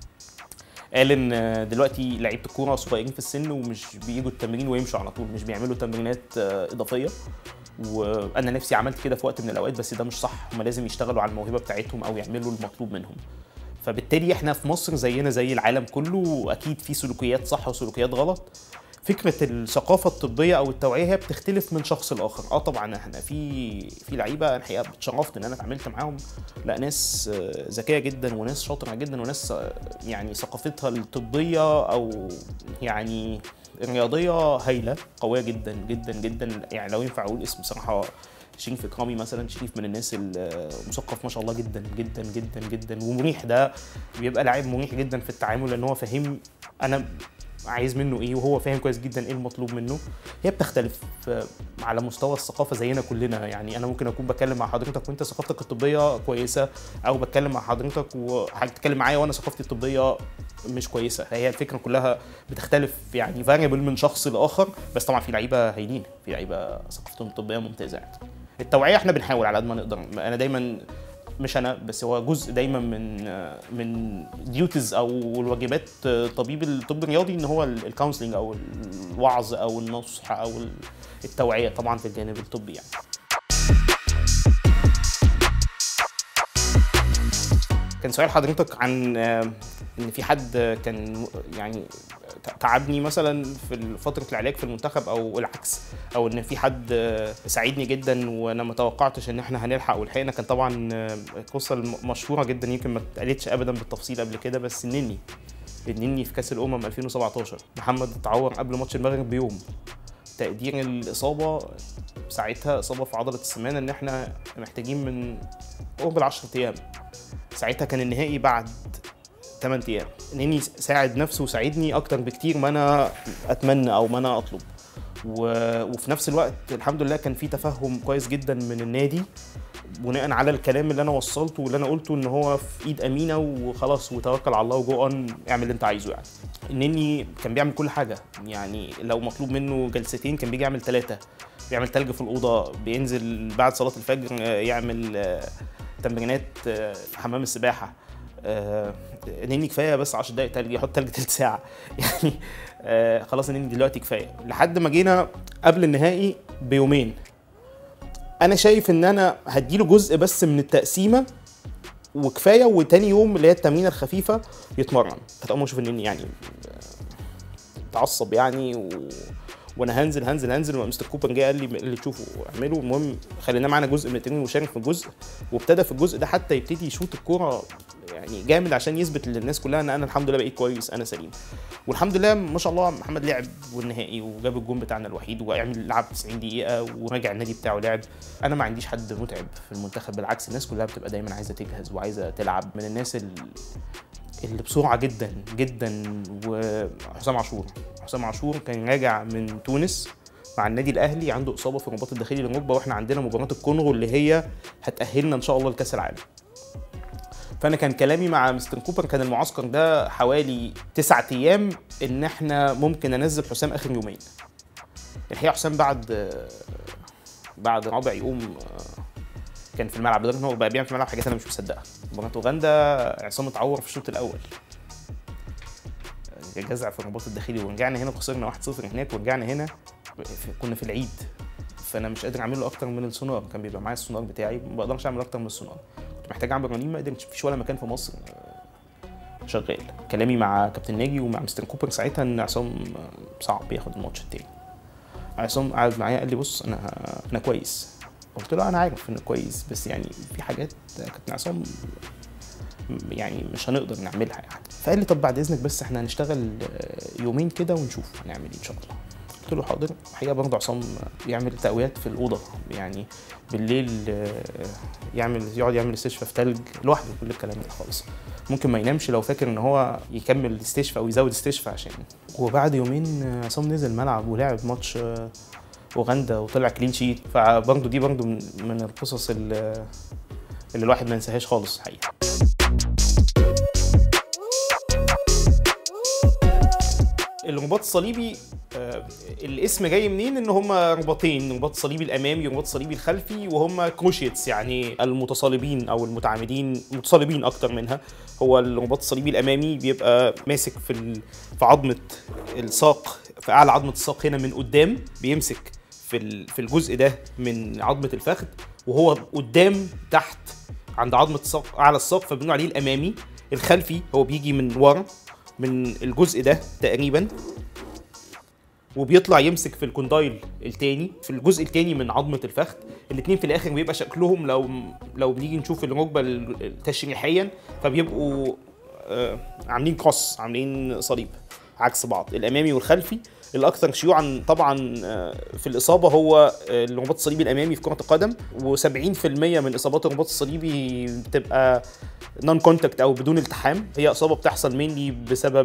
Speaker 1: قال ان دلوقتي لعيبه الكوره صغيرين في السن ومش بيجوا التمرين ويمشوا على طول مش بيعملوا تمرينات آه، اضافيه وانا نفسي عملت كده في وقت من الاوقات بس ده مش صح هم لازم يشتغلوا على الموهبه بتاعتهم او يعملوا المطلوب منهم فبالتالي احنا في مصر زينا زي العالم كله اكيد في سلوكيات صح وسلوكيات غلط فكره الثقافه الطبيه او التوعيه هي بتختلف من شخص لاخر اه طبعا احنا في في لعيبه الحقيقه اتشرفت ان انا اتعاملت معاهم لا ناس آه، ذكيه جدا وناس شاطره جدا وناس آه، يعني ثقافتها الطبيه او يعني الرياضيه هايله قويه جدا جدا جدا يعني لو ينفع اقول اسم بصراحه شريف اكرامي مثلا شريف من الناس المثقف ما شاء الله جدا جدا جدا جدا ومريح ده بيبقى لاعب مريح جدا في التعامل لان هو فاهم انا عايز منه ايه وهو فاهم كويس جدا ايه المطلوب منه هي بتختلف آه، على مستوى الثقافه زينا كلنا يعني انا ممكن اكون بتكلم مع حضرتك وانت ثقافتك الطبيه كويسه او بتكلم مع حضرتك وحضرتك تتكلم معايا وانا ثقافتي الطبيه مش كويسه هي الفكره كلها بتختلف يعني فاريبل من شخص لاخر بس طبعا في لعيبه هايلين في لعيبه ثقافتهم الطبيه ممتازه يعني. التوعيه احنا بنحاول على قد ما نقدر انا دايما مش انا بس هو جزء دايما من من ديوتيز او الواجبات طبيب الطب الرياضي ان هو الكونسلنج او الوعظ او النصح او التوعيه طبعا في الجانب الطبي يعني كان سؤال حضرتك عن آه، ان في حد كان يعني تعبني مثلا في فتره العلاج في المنتخب او العكس او ان في حد آه، ساعدني جدا وانا ما توقعتش ان احنا هنلحق ولحقنا كان طبعا آه، القصه المشهوره جدا يمكن ما اتقالتش ابدا بالتفصيل قبل كده بس النني النني في كاس الامم 2017 محمد اتعور قبل ماتش المغرب بيوم تقدير الاصابه ساعتها اصابه في عضله السمانه ان احنا محتاجين من قرب ال 10 ايام ساعتها كان النهائي بعد 8 ايام انني ساعد نفسه وساعدني اكتر بكتير ما انا اتمنى او ما انا اطلب و... وفي نفس الوقت الحمد لله كان في تفهم كويس جدا من النادي بناء على الكلام اللي انا وصلته واللي انا قلته ان هو في ايد امينه وخلاص وتوكل على الله وجو اون اعمل اللي انت عايزه يعني النني كان بيعمل كل حاجه يعني لو مطلوب منه جلستين كان بيجي يعمل ثلاثه بيعمل تلج في الاوضه بينزل بعد صلاه الفجر آه، يعمل آه، تمرينات آه، في حمام السباحه آه، نني كفايه بس 10 دقايق تلج يحط تلج تلت ساعه يعني آه، خلاص نني دلوقتي كفايه لحد ما جينا قبل النهائي بيومين انا شايف ان انا هديله جزء بس من التقسيمه وكفايه وتاني يوم اللي هي التمرينه الخفيفه يتمرن كانت اول مره اشوف النني يعني اتعصب يعني و... وانا هنزل هنزل هنزل ومستر كوبر جه قال لي اللي تشوفه اعمله المهم خليناه معانا جزء من التمرين وشارك في جزء وابتدى في الجزء ده حتى يبتدي يشوط الكوره يعني جامد عشان يثبت للناس كلها ان انا الحمد لله بقيت كويس انا سليم والحمد لله ما شاء الله محمد لعب والنهائي وجاب الجون بتاعنا الوحيد وعمل لعب 90 دقيقه ورجع النادي بتاعه لعب انا ما عنديش حد متعب في المنتخب بالعكس الناس كلها بتبقى دايما عايزه تجهز وعايزه تلعب من الناس ال- اللي بسرعه جدا جدا وحسام عاشور حسام عاشور كان راجع من تونس مع النادي الاهلي عنده اصابه في الرباط الداخلي للركبه واحنا عندنا مباراه الكونغو اللي هي هتاهلنا ان شاء الله لكاس العالم فانا كان كلامي مع مستر كوبر كان المعسكر ده حوالي تسعة ايام ان احنا ممكن انزل حسام اخر يومين الحقيقه حسام بعد بعد رابع يوم آه، كان في الملعب لدرجه ان هو بقى بيعمل في الملعب حاجات انا مش مصدقها مباراه اوغندا عصام اتعور في الشوط الاول آه، جزع في الرباط الداخلي ورجعنا هنا خسرنا 1-0 هناك ورجعنا هنا في- كنا في العيد فانا مش قادر اعمل له اكتر من السونار كان بيبقى معايا السونار بتاعي ما بقدرش اعمل اكتر من السونار كنت محتاج اعمل رنين ما قدرتش مفيش ولا مكان في مصر آه، شغال كلامي مع كابتن ناجي ومع مستر كوبر ساعتها ان عصام آه، صعب ياخد الماتش التاني عصام قعد معايا قال لي بص انا انا كويس قلت له انا عارف انه كويس بس يعني في حاجات كابتن عصام يعني مش هنقدر نعملها يعني فقال لي طب بعد اذنك بس احنا هنشتغل آه، يومين كده ونشوف هنعمل ايه ان شاء الله قلت له حاضر الحقيقه برضه عصام يعمل تقويات في الاوضه يعني بالليل آه، يعمل يقعد يعمل استشفاء في تلج لوحده كل الكلام ده خالص ممكن ما ينامش لو فاكر ان هو يكمل استشفاء او يزود استشفاء عشان وبعد يومين آه، عصام نزل الملعب ولعب ماتش آه، اوغندا وطلع كلين شيت فبرضه دي برضه من من القصص اللي اللي الواحد ما ينساهاش خالص الحقيقه الرباط الصليبي آه، الاسم جاي منين ان هم رباطين رباط صليبي الامامي ورباط صليبي الخلفي وهم كروشيتس يعني المتصالبين او المتعامدين متصالبين اكتر منها هو الرباط الصليبي الامامي بيبقى ماسك في ال- في عظمه الساق في اعلى عظمه الساق هنا من قدام بيمسك في ال- في الجزء ده من عظمه الفخذ وهو قدام تحت عند عظمه الساق اعلى الساق فبنقول عليه الامامي الخلفي هو بيجي من ورا من الجزء ده تقريبا وبيطلع يمسك في الكوندايل التاني في الجزء التاني من عظمه الفخذ الاثنين في الاخر بيبقى شكلهم لو لو بنيجي نشوف الركبه ال- تشريحيا فبيبقوا آه، عاملين كروس عاملين صليب عكس بعض الامامي والخلفي الاكثر شيوعا طبعا آه، في الاصابه هو آه، الرباط الصليبي الامامي في كره القدم و70% من اصابات الرباط الصليبي بتبقى نون كونتاكت او بدون التحام هي اصابه بتحصل مني بسبب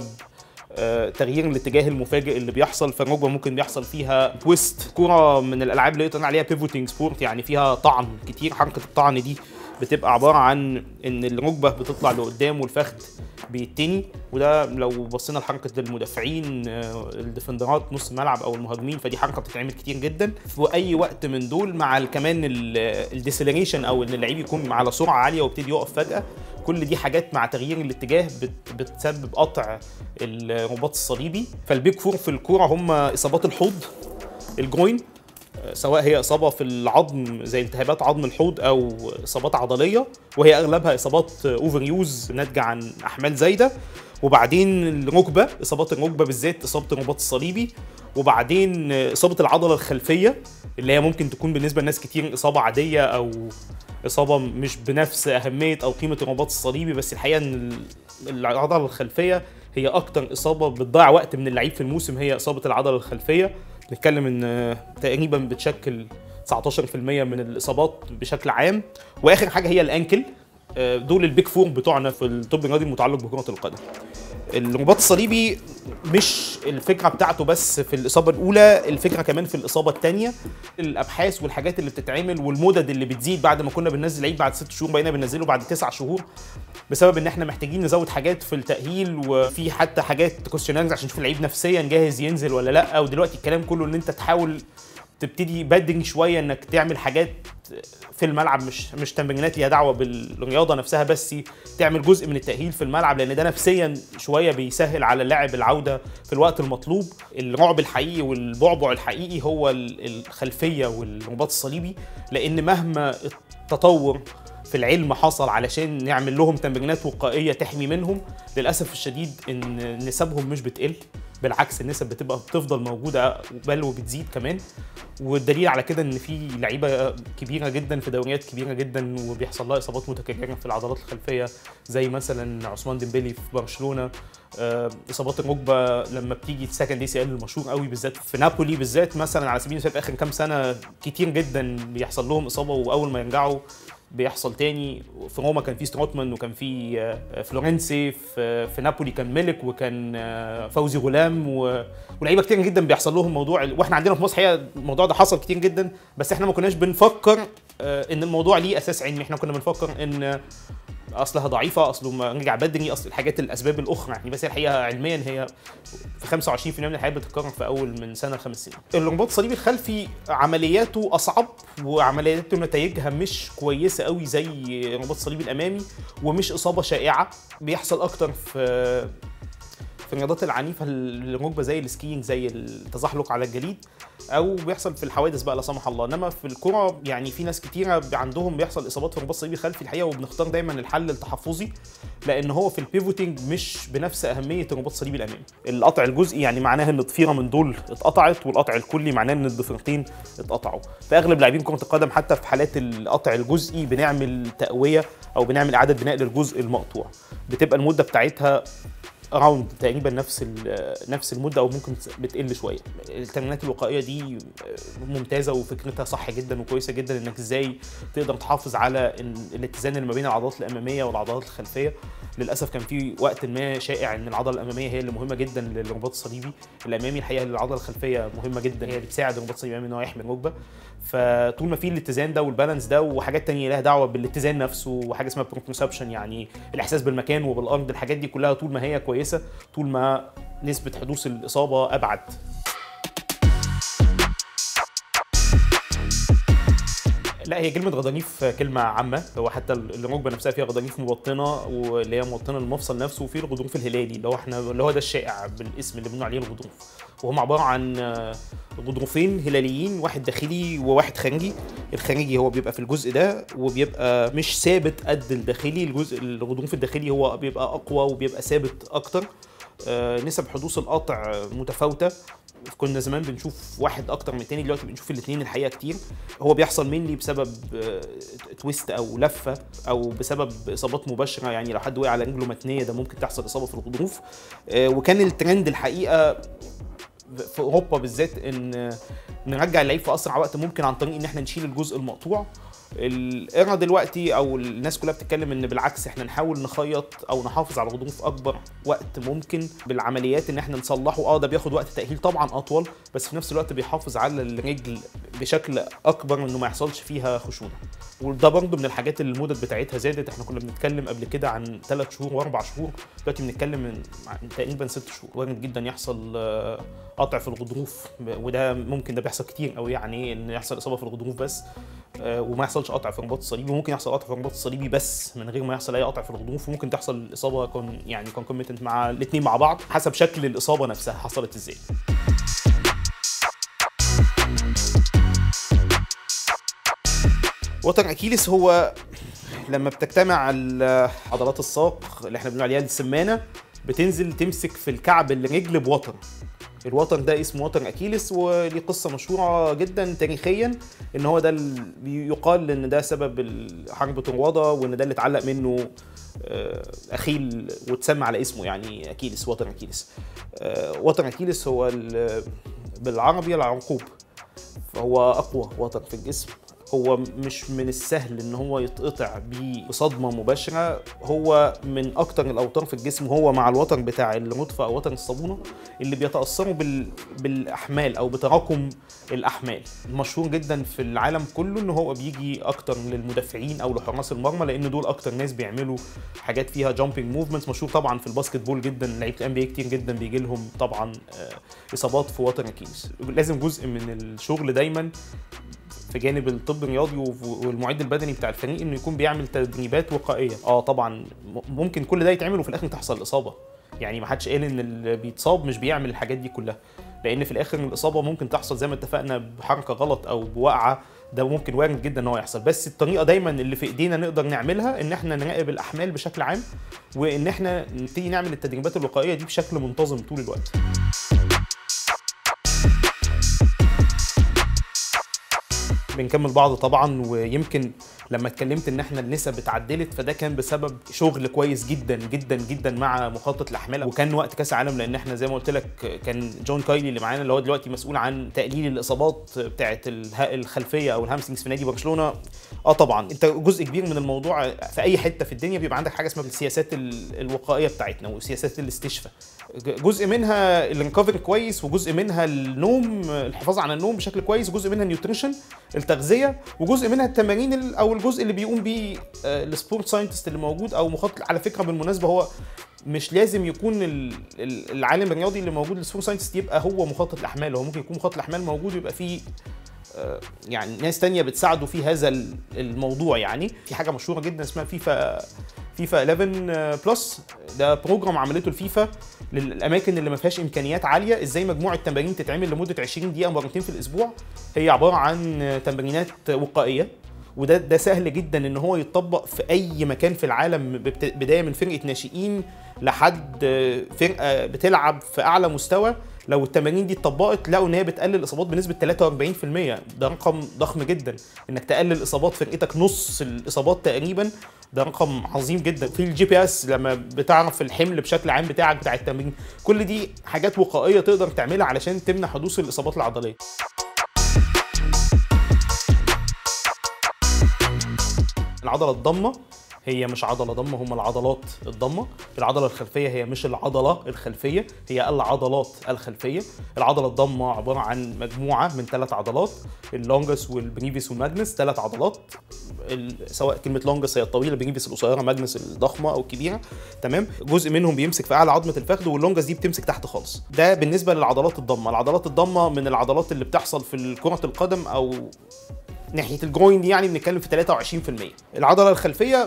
Speaker 1: آه، تغيير الاتجاه المفاجئ اللي بيحصل فالركبه ممكن بيحصل فيها تويست كوره من الالعاب اللي يقدر عليها بيفوتنج سبورت يعني فيها طعن كتير حركه الطعن دي بتبقى عباره عن ان الركبه بتطلع لقدام والفخذ بيتني وده لو بصينا لحركه المدافعين آه، الديفندرات نص الملعب او المهاجمين فدي حركه بتتعمل كتير جدا في اي وقت من دول مع ال- كمان الديسلريشن او ان اللعيب يكون على سرعه عاليه ويبتدي يقف فجاه كل دي حاجات مع تغيير الاتجاه بت بتسبب قطع الرباط الصليبي فالبيك فور في الكوره هم اصابات الحوض الجوين آه، سواء هي اصابه في العظم زي التهابات عظم الحوض او اصابات عضليه وهي اغلبها اصابات اوفر يوز ناتجه عن احمال زايده وبعدين الركبه اصابات الركبه بالذات اصابه الرباط الصليبي وبعدين آه، اصابه العضله الخلفيه اللي هي ممكن تكون بالنسبه لناس كتير اصابه عاديه او اصابه مش بنفس اهميه او قيمه الرباط الصليبي بس الحقيقه ان ال- العضله الخلفيه هي اكتر اصابه بتضيع وقت من اللعيب في الموسم هي اصابه العضله الخلفيه نتكلم ان آه، تقريبا بتشكل 19% من الاصابات بشكل عام واخر حاجه هي الانكل آه، دول البيك فور بتوعنا في الطب الرياضي المتعلق بكره القدم الرباط الصليبي مش الفكره بتاعته بس في الاصابه الاولى الفكره كمان في الاصابه الثانيه الابحاث والحاجات اللي بتتعمل والمدد اللي بتزيد بعد ما كنا بننزل لعيب بعد ست شهور بقينا بننزله بعد تسع شهور بسبب ان احنا محتاجين نزود حاجات في التاهيل وفي حتى حاجات كويشنيرز عشان نشوف اللعيب نفسيا جاهز ينزل ولا لا ودلوقتي الكلام كله ان انت تحاول تبتدي بدري شويه انك تعمل حاجات في الملعب مش مش تمرينات ليها دعوه بالرياضه نفسها بس تعمل جزء من التاهيل في الملعب لان ده نفسيا شويه بيسهل على اللاعب العوده في الوقت المطلوب الرعب الحقيقي والبعبع الحقيقي هو ال- الخلفيه والرباط الصليبي لان مهما التطور في العلم حصل علشان نعمل لهم تمرينات وقائيه تحمي منهم للاسف الشديد ان نسبهم مش بتقل بالعكس النسب بتبقى بتفضل موجوده بل وبتزيد كمان والدليل على كده ان في لعيبه كبيره جدا في دوريات كبيره جدا وبيحصل لها اصابات متكرره في العضلات الخلفيه زي مثلا عثمان ديمبلي في برشلونه آه، اصابات الركبه لما بتيجي سكند دي سي ال المشهور قوي بالذات في نابولي بالذات مثلا على سبيل المثال في اخر كام سنه كتير جدا بيحصل لهم اصابه واول ما يرجعوا بيحصل تاني في روما كان في ستروتمان وكان في آه، فلورنسي في في نابولي كان ملك وكان آه، فوزي غلام و- ولاعيبه كتير جدا بيحصل لهم موضوع واحنا عندنا في مصر الحقيقه الموضوع ده حصل كتير جدا بس احنا ما كناش بنفكر آه، ان الموضوع ليه اساس علمي احنا كنا بنفكر ان اصلها ضعيفه اصله ما رجع بدري اصل الحاجات الاسباب الاخرى يعني بس هي الحقيقه علميا هي في 25% من الحالات بتتكرر في اول من سنه لخمس سنين. الرباط الصليبي الخلفي عملياته اصعب وعملياته نتائجها مش كويسه قوي زي الرباط الصليبي الامامي ومش اصابه شائعه بيحصل اكتر في في الرياضات العنيفه الركبه زي السكينج زي التزحلق على الجليد او بيحصل في الحوادث بقى لا سمح الله انما في الكره يعني في ناس كتيره عندهم بيحصل اصابات في الرباط الصليبي الخلفي الحقيقه وبنختار دايما الحل التحفظي لان هو في البيفوتنج مش بنفس اهميه الرباط الصليبي الامامي القطع الجزئي يعني معناه ان ضفيره من دول اتقطعت والقطع الكلي معناه ان الضفيرتين اتقطعوا في اغلب لاعبين كره القدم حتى في حالات القطع الجزئي بنعمل تقويه او بنعمل اعاده بناء للجزء المقطوع بتبقى المده بتاعتها اراوند تقريبا نفس نفس المده او ممكن بتقل شويه التمرينات الوقائيه دي ممتازه وفكرتها صح جدا وكويسه جدا انك ازاي تقدر تحافظ على الاتزان اللي ما بين العضلات الاماميه والعضلات الخلفيه للاسف كان في وقت ما شائع ان العضله الاماميه هي اللي مهمه جدا للرباط الصليبي الامامي الحقيقه العضله الخلفيه مهمه جدا هي اللي بتساعد الرباط الصليبي الامامي ان هو يحمي الركبه فطول ما في الاتزان ده والبالانس ده وحاجات تانية لها دعوه بالاتزان نفسه وحاجه اسمها بروبنوسبشن يعني الاحساس بالمكان وبالارض الحاجات دي كلها طول ما هي كويسه طول ما نسبه حدوث الاصابه ابعد لا هي كلمة غضانيف كلمة عامة هو حتى الركبة نفسها فيها غضانيف مبطنة واللي هي مبطنة المفصل نفسه وفي الغضروف الهلالي اللي هو احنا اللي هو ده الشائع بالاسم اللي بنقول عليه الغضروف وهم عبارة عن غضروفين هلاليين واحد داخلي وواحد خارجي الخارجي هو بيبقى في الجزء ده وبيبقى مش ثابت قد الداخلي الجزء الغضروف الداخلي هو بيبقى اقوى وبيبقى ثابت اكتر نسب حدوث القطع متفاوته كنا زمان بنشوف واحد اكتر من التاني دلوقتي بنشوف الاثنين الحقيقه كتير هو بيحصل مني بسبب تويست او لفه او بسبب اصابات مباشره يعني لو حد وقع على رجله متنيه ده ممكن تحصل اصابه في الغضروف وكان الترند الحقيقه في اوروبا بالذات ان نرجع اللعيب في اسرع وقت ممكن عن طريق ان احنا نشيل الجزء المقطوع الايرا دلوقتي او الناس كلها بتتكلم ان بالعكس احنا نحاول نخيط او نحافظ على الغضروف اكبر وقت ممكن بالعمليات ان احنا نصلحه اه ده بياخد وقت تاهيل طبعا اطول بس في نفس الوقت بيحافظ على الرجل بشكل اكبر انه ما يحصلش فيها خشونه وده برضه من الحاجات اللي المدد بتاعتها زادت احنا كنا بنتكلم قبل كده عن ثلاث شهور واربع شهور دلوقتي بنتكلم من تقريبا ست شهور وارد جدا يحصل قطع في الغضروف وده ممكن ده بيحصل كتير قوي يعني ان يحصل اصابه في الغضروف بس وما يحصلش قطع في الرباط الصليبي وممكن يحصل قطع في الرباط الصليبي بس من غير ما يحصل اي قطع في الغضروف وممكن تحصل اصابه كون يعني كونكوميتنت مع الاثنين مع بعض حسب شكل الاصابه نفسها حصلت ازاي وتر اكيلس هو لما بتجتمع عضلات الساق اللي احنا بنقول عليها السمانه بتنزل تمسك في الكعب الرجل بوتر الوتر ده اسمه وتر اكيلس وليه قصه مشهوره جدا تاريخيا ان هو ده يقال ان ده سبب حرب طروادة وان ده اللي اتعلق منه اخيل وتسمى على اسمه يعني اكيلس وتر اكيلس وتر اكيلس هو بالعربي العنقوب فهو اقوى وتر في الجسم هو مش من السهل ان هو يتقطع بصدمه مباشره هو من اكتر الاوتار في الجسم هو مع الوتر بتاع الرطفه او وتر الصابونه اللي بيتاثروا بال... بالاحمال او بتراكم الاحمال مشهور جدا في العالم كله ان هو بيجي اكتر للمدافعين او لحراس المرمى لان دول اكتر ناس بيعملوا حاجات فيها جامبنج موفمنتس مشهور طبعا في الباسكت بول جدا لعيبه الان بي كتير جدا بيجي لهم طبعا اصابات في وتر اكيلس لازم جزء من الشغل دايما في جانب الطب الرياضي والمعد البدني بتاع الفريق انه يكون بيعمل تدريبات وقائيه اه طبعا ممكن كل ده يتعمل وفي الاخر تحصل اصابه يعني ما حدش قال ان اللي بيتصاب مش بيعمل الحاجات دي كلها لان في الاخر الاصابه ممكن تحصل زي ما اتفقنا بحركه غلط او بوقعه ده ممكن وارد جدا ان هو يحصل بس الطريقه دايما اللي في ايدينا نقدر نعملها ان احنا نراقب الاحمال بشكل عام وان احنا نبتدي نعمل التدريبات الوقائيه دي بشكل منتظم طول الوقت بنكمل بعض طبعا ويمكن لما اتكلمت ان احنا النسب اتعدلت فده كان بسبب شغل كويس جدا جدا جدا مع مخطط الاحمال وكان وقت كاس العالم لان احنا زي ما قلت لك كان جون كايلي اللي معانا اللي هو دلوقتي مسؤول عن تقليل الاصابات بتاعه الخلفيه او الهامسترنجز في نادي برشلونه اه طبعا انت جزء كبير من الموضوع في اي حته في الدنيا بيبقى عندك حاجه اسمها السياسات الوقائيه بتاعتنا وسياسات الاستشفاء جزء منها الريكفري كويس وجزء منها النوم الحفاظ على النوم بشكل كويس وجزء منها النيوتريشن التغذيه وجزء منها التمارين ال- او الجزء اللي بيقوم بيه آه، السبورت ساينتست اللي موجود او مخطط على فكره بالمناسبه هو مش لازم يكون ال- ال- العالم الرياضي اللي موجود السبورت ساينتست يبقى هو مخطط الاحمال هو ممكن يكون مخطط الاحمال موجود ويبقى فيه آه، يعني ناس تانية بتساعده في هذا ال- الموضوع يعني في حاجة مشهورة جدا اسمها فيفا فيفا 11 بلس ده بروجرام عملته الفيفا للاماكن اللي ما فيهاش امكانيات عاليه ازاي مجموعه تمارين تتعمل لمده 20 دقيقه مرتين في الاسبوع هي عباره عن تمرينات وقائيه وده ده سهل جدا ان هو يتطبق في اي مكان في العالم ببت- بدايه من فرقه ناشئين لحد فرقه بتلعب في اعلى مستوى لو التمارين دي اتطبقت لقوا ان هي بتقلل الاصابات بنسبه 43% ده رقم ضخم جدا انك تقلل اصابات فرقتك نص الاصابات تقريبا ده رقم عظيم جدا في الجي بي اس لما بتعرف الحمل بشكل عام بتاعك بتاع التمرين كل دي حاجات وقائيه تقدر تعملها علشان تمنع حدوث الاصابات العضليه العضله الضمه هي مش عضله ضمه هم العضلات الضمه العضله الخلفيه هي مش العضله الخلفيه هي العضلات الخلفيه العضله الضمه عباره عن مجموعه من ثلاث عضلات اللونجس والبريفيس والماجنس ثلاث عضلات ال- سواء كلمه لونجس هي الطويله بريفيس القصيره ماجنس الضخمه او الكبيره تمام جزء منهم بيمسك في اعلى عظمه الفخذ واللونجس دي بتمسك تحت خالص ده بالنسبه للعضلات الضمه العضلات الضمه من العضلات اللي بتحصل في كره القدم او ناحيه الجروين دي يعني بنتكلم في 23% العضله الخلفيه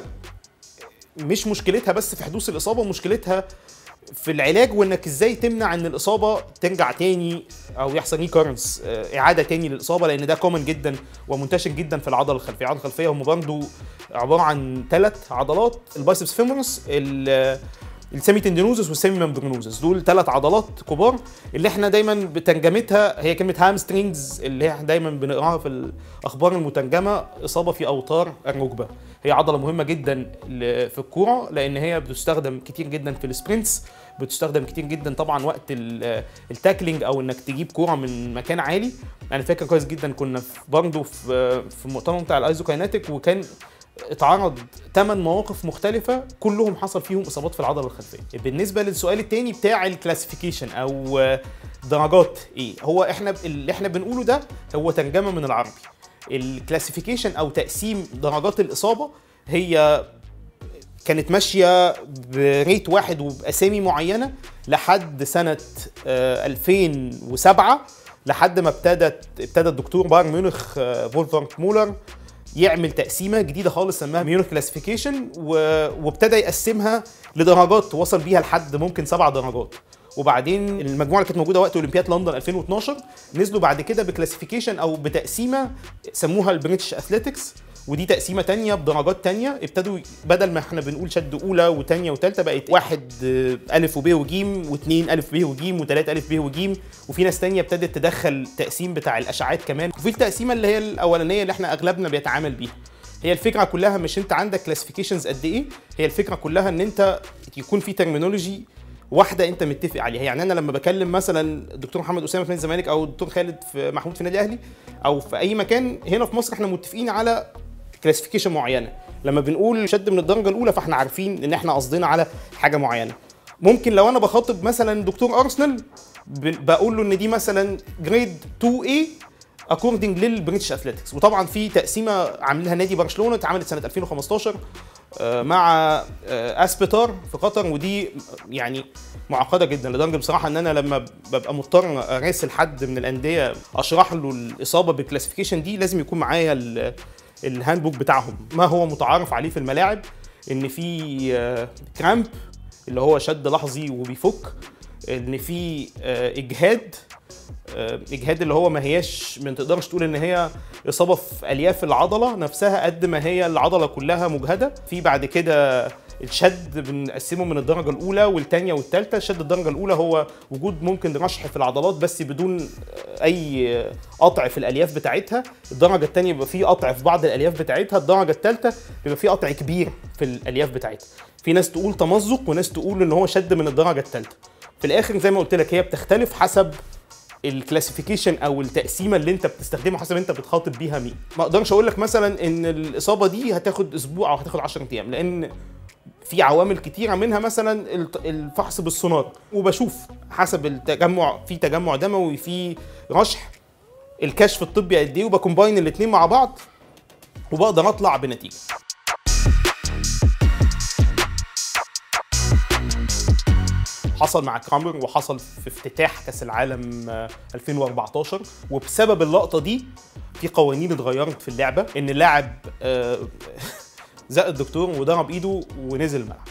Speaker 1: مش مشكلتها بس في حدوث الاصابه مشكلتها في العلاج وانك ازاي تمنع ان الاصابه ترجع تاني او يحصل ريكورنس اعاده تاني للاصابه لان ده كومن جدا ومنتشر جدا في العضله الخلفيه العضله الخلفيه هم برضه عباره عن ثلاث عضلات البايسبس فيمورس السيمي تندينوزس والسيمي ممبرينوزس دول ثلاث عضلات كبار اللي احنا دايما بترجمتها هي كلمه هامسترينجز اللي احنا دايما بنقراها في الاخبار المترجمه اصابه في اوتار الركبه هي عضله مهمه جدا ل- في الكوره لان هي بتستخدم كتير جدا في السبرنتس بتستخدم كتير جدا طبعا وقت ال- التاكلينج او انك تجيب كوره من مكان عالي انا فاكر كويس جدا كنا في برضه في في المؤتمر بتاع الايزوكايناتيك وكان اتعرض 8 مواقف مختلفة كلهم حصل فيهم إصابات في العضلة الخلفية. بالنسبة للسؤال التاني بتاع الكلاسيفيكيشن أو آه، درجات إيه؟ هو إحنا اللي إحنا بنقوله ده هو ترجمة من العربي. الكلاسيفيكيشن أو تقسيم درجات الإصابة هي كانت ماشيه بريت واحد وباسامي معينه لحد سنه آه، 2007 لحد ما ابتدت ابتدى الدكتور بايرن ميونخ آه، فولفرانك مولر يعمل تقسيمه جديده خالص سماها ميونخ كلاسيفيكيشن وابتدى يقسمها لدرجات وصل بيها لحد ممكن سبع درجات وبعدين المجموعه اللي كانت موجوده وقت اولمبياد لندن 2012 نزلوا بعد كده بكلاسيفيكيشن او بتقسيمه سموها البريتش اثليتكس ودي تقسيمه تانية بدرجات تانية ابتدوا بدل ما احنا بنقول شد اولى وتانية وتالتة بقت واحد آه، الف وب وجيم واثنين الف ب وجيم وثلاثة الف ب وجيم وفي ناس تانية ابتدت تدخل تقسيم بتاع الاشعاعات كمان وفي التقسيمه اللي هي الاولانيه اللي احنا اغلبنا بيتعامل بيها هي الفكره كلها مش انت عندك كلاسيفيكيشنز قد ايه هي الفكره كلها ان انت يكون في ترمينولوجي واحده انت متفق عليها يعني انا لما بكلم مثلا الدكتور محمد اسامه في نادي الزمالك او الدكتور خالد في محمود في النادي الاهلي او في اي مكان هنا في مصر احنا متفقين على كلاسيفيكيشن معينه لما بنقول شد من الدرجه الاولى فاحنا عارفين ان احنا قصدنا على حاجه معينه ممكن لو انا بخاطب مثلا دكتور ارسنال ب- بقول له ان دي مثلا جريد 2A اكوردنج للبريتش اثليتكس وطبعا في تقسيمه عاملها نادي برشلونه اتعملت سنه 2015 آه، مع آه، اسبيتار في قطر ودي يعني معقده جدا لدرجه بصراحه ان انا لما ببقى مضطر اراسل حد من الانديه اشرح له الاصابه بالكلاسيفيكيشن دي لازم يكون معايا ال- الهاند بوك بتاعهم ما هو متعارف عليه في الملاعب ان في آه، كرامب اللي هو شد لحظي وبيفك ان في آه، اجهاد آه، اجهاد اللي هو ما هياش ما تقدرش تقول ان هي اصابه في الياف العضله نفسها قد ما هي العضله كلها مجهده في بعد كده الشد بنقسمه من الدرجه الاولى والثانيه والثالثه شد الدرجه الاولى هو وجود ممكن رشح في العضلات بس بدون اي قطع في الالياف بتاعتها الدرجه الثانيه بيبقى فيه قطع في بعض الالياف بتاعتها الدرجه الثالثه بيبقى فيه قطع كبير في الالياف بتاعتها في ناس تقول تمزق وناس تقول ان هو شد من الدرجه الثالثه في الاخر زي ما قلت لك هي بتختلف حسب الكلاسيفيكيشن او التقسيمه اللي انت بتستخدمها حسب انت بتخاطب بيها مين ما اقدرش اقول لك مثلا ان الاصابه دي هتاخد اسبوع او هتاخد 10 ايام لان في عوامل كتيره منها مثلا الت- الفحص بالسونار وبشوف حسب التجمع في تجمع دموي في رشح الكشف الطبي قد ايه وبكومباين الاثنين مع بعض وبقدر اطلع بنتيجه حصل مع كرامر وحصل في افتتاح كاس العالم آه، 2014 وبسبب اللقطه دي في قوانين اتغيرت في اللعبه ان اللاعب آه، زق الدكتور وضرب ايده ونزل الملعب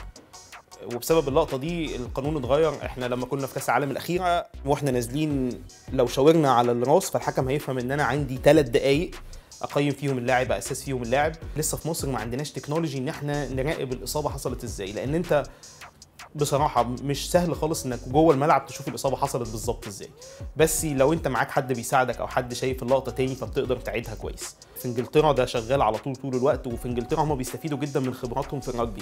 Speaker 1: وبسبب اللقطه دي القانون اتغير احنا لما كنا في كاس العالم الاخيره واحنا نازلين لو شاورنا على الراس فالحكم هيفهم ان انا عندي ثلاث دقائق اقيم فيهم اللاعب اساس فيهم اللاعب لسه في مصر ما عندناش تكنولوجي ان احنا نراقب الاصابه حصلت ازاي لان انت بصراحة مش سهل خالص انك جوه الملعب تشوف الاصابة حصلت بالظبط ازاي بس لو انت معاك حد بيساعدك او حد شايف اللقطة تاني فبتقدر تعيدها كويس في انجلترا ده شغال على طول طول الوقت وفي انجلترا هم بيستفيدوا جدا من خبراتهم في الرجبي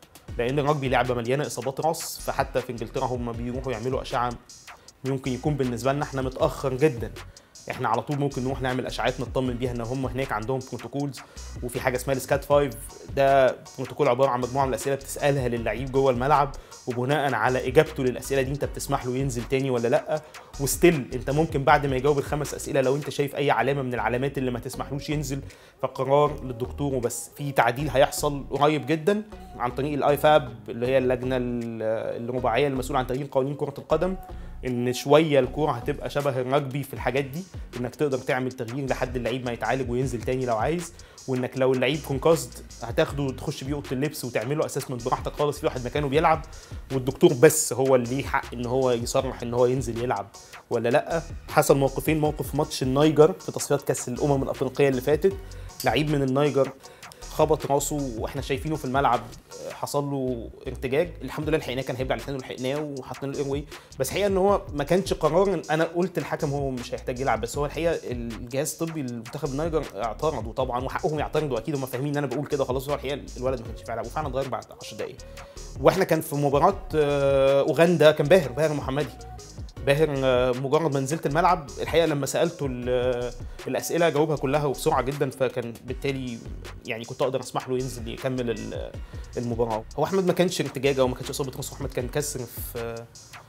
Speaker 1: لان الرجبي لعبة مليانة اصابات راس فحتى في انجلترا هم بيروحوا يعملوا اشعة ممكن يكون بالنسبة لنا احنا متأخر جدا احنا على طول ممكن نروح نعمل اشعاعات نطمن بيها ان هم هناك عندهم بروتوكولز وفي حاجه اسمها السكات 5 ده بروتوكول عباره عن مجموعه من الاسئله بتسالها للعيب جوه الملعب وبناء على اجابته للاسئله دي انت بتسمح له ينزل تاني ولا لا وستيل انت ممكن بعد ما يجاوب الخمس اسئله لو انت شايف اي علامه من العلامات اللي ما تسمحلوش ينزل فقرار للدكتور وبس في تعديل هيحصل قريب جدا عن طريق الاي فاب اللي هي اللجنه الرباعيه المسؤوله عن تغيير قوانين كره القدم ان شويه الكوره هتبقى شبه الرجبي في الحاجات دي انك تقدر تعمل تغيير لحد اللعيب ما يتعالج وينزل تاني لو عايز وانك لو اللعيب كونكاست هتاخده وتخش بيه اوضه اللبس وتعمله اسسمنت براحتك خالص في واحد مكانه بيلعب والدكتور بس هو اللي ليه حق ان هو يصرح ان هو ينزل يلعب ولا لا حصل موقفين موقف ماتش النيجر في تصفيات كاس الامم الافريقيه اللي فاتت لعيب من النيجر خبط راسه واحنا شايفينه في الملعب حصل له ارتجاج الحمد لله لحقناه كان هيبقى على لسانه لحقناه وحطينا له اير بس الحقيقه ان هو ما كانش قرار إن انا قلت الحكم هو مش هيحتاج يلعب بس هو الحقيقه الجهاز الطبي لمنتخب النيجر اعترضوا طبعا وحقهم يعترضوا اكيد هم فاهمين ان انا بقول كده خلاص هو الحقيقه الولد ما كانش ينفع يلعب وفعلا اتغير بعد 10 دقائق واحنا كان في مباراه آه، اوغندا كان باهر باهر محمدي باهر آه، مجرد ما نزلت الملعب الحقيقه لما سالته ال- الاسئله جاوبها كلها وبسرعه جدا فكان بالتالي يعني كنت اقدر اسمح له ينزل يكمل ال- المباراه هو احمد ما كانش ارتجاج او ما كانش اصابه راس احمد كان كسر في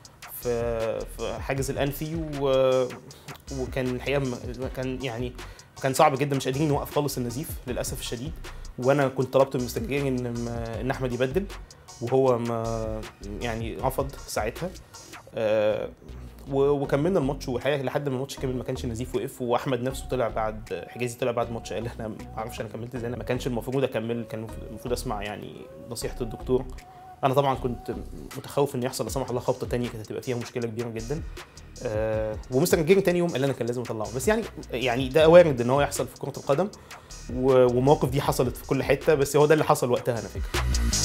Speaker 1: في في حاجز الانفي و... وكان الحقيقه م- كان يعني كان صعب جدا مش قادرين نوقف خالص النزيف للاسف الشديد وانا كنت طلبت من مستر جيري ان ان احمد يبدل وهو ما يعني رفض ساعتها آه، و- وكملنا الماتش والحقيقه لحد ما الماتش كمل ما كانش نزيف وقف واحمد نفسه طلع بعد حجازي طلع بعد الماتش قال انا ما اعرفش انا كملت ازاي انا ما كانش المفروض اكمل كان المفروض اسمع يعني نصيحه الدكتور انا طبعا كنت متخوف ان يحصل لا سمح الله خبطه تانية كانت هتبقى فيها مشكله كبيره جدا آه ومستر جيري تاني يوم قال انا كان لازم اطلعه بس يعني يعني ده وارد ان هو يحصل في كره القدم و- ومواقف دي حصلت في كل حته بس هو ده اللي حصل وقتها انا فاكر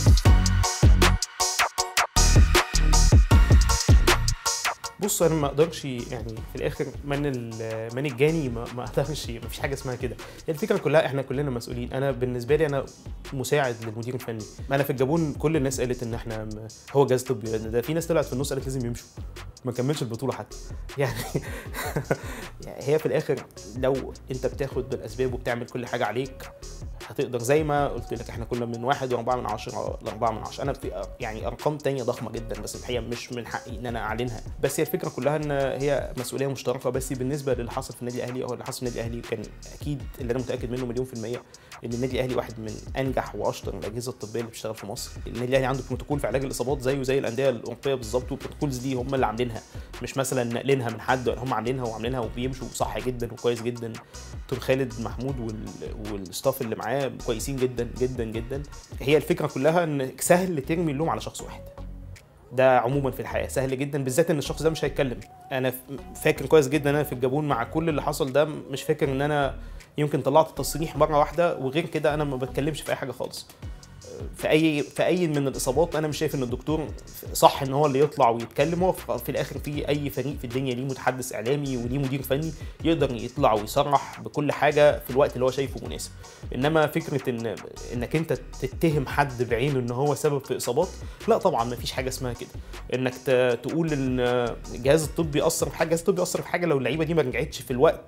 Speaker 1: بص انا ما اقدرش يعني في الاخر من ال- من الجاني ما ما اقدرش ما فيش حاجه اسمها كده هي الفكره كلها احنا كلنا مسؤولين انا بالنسبه لي انا مساعد للمدير الفني انا في الجابون كل الناس قالت ان احنا م- هو جهاز طبي لان ده في ناس طلعت في النص قالت لازم يمشوا ما كملش البطوله حتى يعني يعني هي في الاخر لو انت بتاخد بالاسباب وبتعمل كل حاجه عليك هتقدر زي ما قلت لك احنا كنا من واحد واربعة من عشرة لأربعة من عشرة أنا في يعني أرقام تانية ضخمة جدا بس الحقيقة مش من حقي إن أنا أعلنها بس هي الفكرة كلها إن هي مسؤولية مشتركة بس بالنسبة للي حصل في النادي الأهلي أو اللي حصل في النادي الأهلي كان أكيد اللي أنا متأكد منه مليون في المية إن النادي الأهلي واحد من أنجح وأشطر الأجهزة الطبية اللي بتشتغل في مصر النادي الأهلي عنده بروتوكول في علاج الإصابات زيه زي الأندية الأوروبية بالظبط والبروتوكولز دي هم اللي عاملينها مش مثلا ناقلينها من حد ولا هم عاملينها وعاملينها وبيمشوا صح جدا وكويس جدا دكتور خالد محمود وال... والستاف اللي معاه كويسين جدا جدا جدا هي الفكره كلها ان سهل ترمي اللوم على شخص واحد ده عموما في الحياه سهل جدا بالذات ان الشخص ده مش هيتكلم انا ف- فاكر كويس جدا انا في الجابون مع كل اللي حصل ده مش فاكر ان انا يمكن طلعت تصريح مره واحده وغير كده انا ما بتكلمش في اي حاجه خالص في اي في اي من الاصابات انا مش شايف ان الدكتور صح ان هو اللي يطلع ويتكلم هو في في الاخر في اي فريق في الدنيا ليه متحدث اعلامي وليه مدير فني يقدر يطلع ويصرح بكل حاجه في الوقت اللي هو شايفه مناسب انما فكره ان انك انت تتهم حد بعينه ان هو سبب في اصابات لا طبعا ما فيش حاجه اسمها كده انك ت- تقول ان الجهاز الطبي اثر في حاجه الجهاز الطبي اثر في حاجه لو اللعيبه دي ما رجعتش في الوقت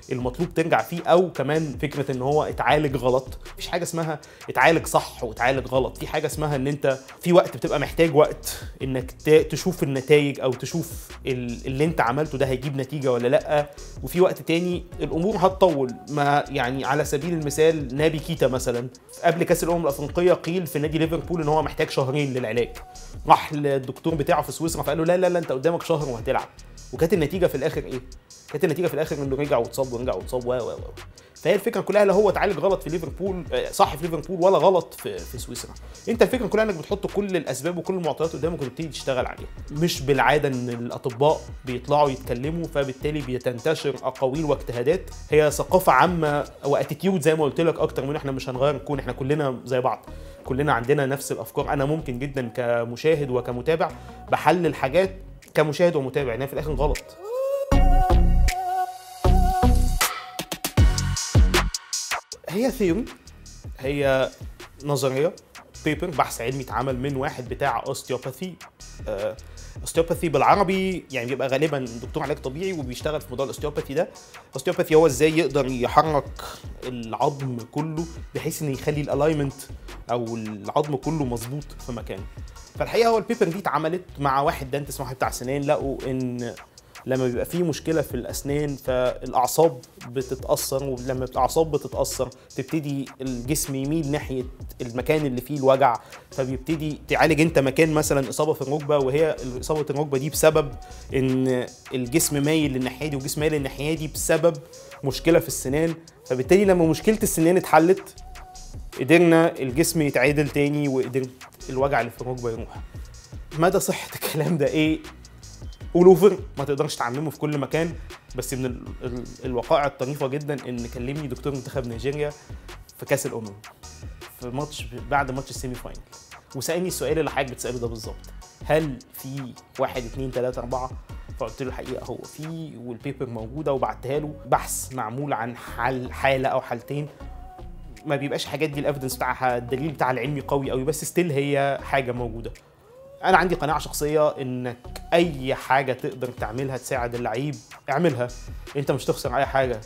Speaker 1: المطلوب ترجع فيه او كمان فكره ان هو اتعالج غلط مفيش حاجه اسمها اتعالج صح واتعالج غلط في حاجه اسمها ان انت في وقت بتبقى محتاج وقت انك ت- تشوف النتائج او تشوف ال- اللي انت عملته ده هيجيب نتيجه ولا لا وفي وقت تاني الامور هتطول ما يعني على سبيل المثال نابي كيتا مثلا قبل كاس الامم الافريقيه قيل في نادي ليفربول ان هو محتاج شهرين للعلاج راح للدكتور بتاعه في سويسرا فقال له لا لا لا انت قدامك شهر وهتلعب وكانت النتيجه في الاخر ايه كانت النتيجه في الاخر انه رجع واتصاب ورجع واتصاب و و و فهي الفكره كلها لا هو اتعالج غلط في ليفربول آه، صح في ليفربول ولا غلط في في سويسرا انت الفكره كلها انك بتحط كل الاسباب وكل المعطيات قدامك وتبتدي تشتغل عليها مش بالعاده ان الاطباء بيطلعوا يتكلموا فبالتالي بيتنتشر اقاويل واجتهادات هي ثقافه عامه واتيتيود زي ما قلت لك اكتر من احنا مش هنغير الكون احنا كلنا زي بعض كلنا عندنا نفس الافكار انا ممكن جدا كمشاهد وكمتابع بحلل حاجات كمشاهد ومتابع انها في الاخر غلط هي ثيوري هي نظريه بيبر بحث علمي اتعمل من واحد بتاع اوستيوباثي اوستيوباثي بالعربي يعني بيبقى غالبا دكتور علاج طبيعي وبيشتغل في موضوع الاوستيوباثي ده اوستيوباثي هو ازاي يقدر يحرك العظم كله بحيث ان يخلي الالاينمنت او العظم كله مظبوط في مكانه فالحقيقه هو البيبر دي اتعملت مع واحد دانتس واحد بتاع سنان لقوا ان لما بيبقى في مشكله في الاسنان فالاعصاب بتتاثر ولما الاعصاب بتتاثر تبتدي الجسم يميل ناحيه المكان اللي فيه الوجع فبيبتدي تعالج انت مكان مثلا اصابه في الركبه وهي اصابه الركبه دي بسبب ان الجسم مايل للناحيه دي والجسم مايل للناحيه دي بسبب مشكله في السنان فبالتالي لما مشكله السنان اتحلت قدرنا الجسم يتعادل تاني وقدر الوجع اللي في الركبه يروح مدى صحه الكلام ده ايه اول اوفر ما تقدرش تعممه في كل مكان بس من ال ال الوقائع الطريفه جدا ان كلمني دكتور منتخب نيجيريا في كاس الامم في ماتش بعد ماتش السيمي فاينل وسالني السؤال اللي حضرتك بتساله ده بالظبط هل في واحد اتنين تلاته اربعه فقلت له الحقيقه هو في والبيبر موجوده وبعتها له بحث معمول عن حال حاله او حالتين ما بيبقاش حاجات دي الافيدنس بتاعها الدليل بتاع العلمي قوي قوي بس ستيل هي حاجه موجوده انا عندي قناعه شخصيه انك اي حاجه تقدر تعملها تساعد اللعيب اعملها انت مش تخسر اي حاجه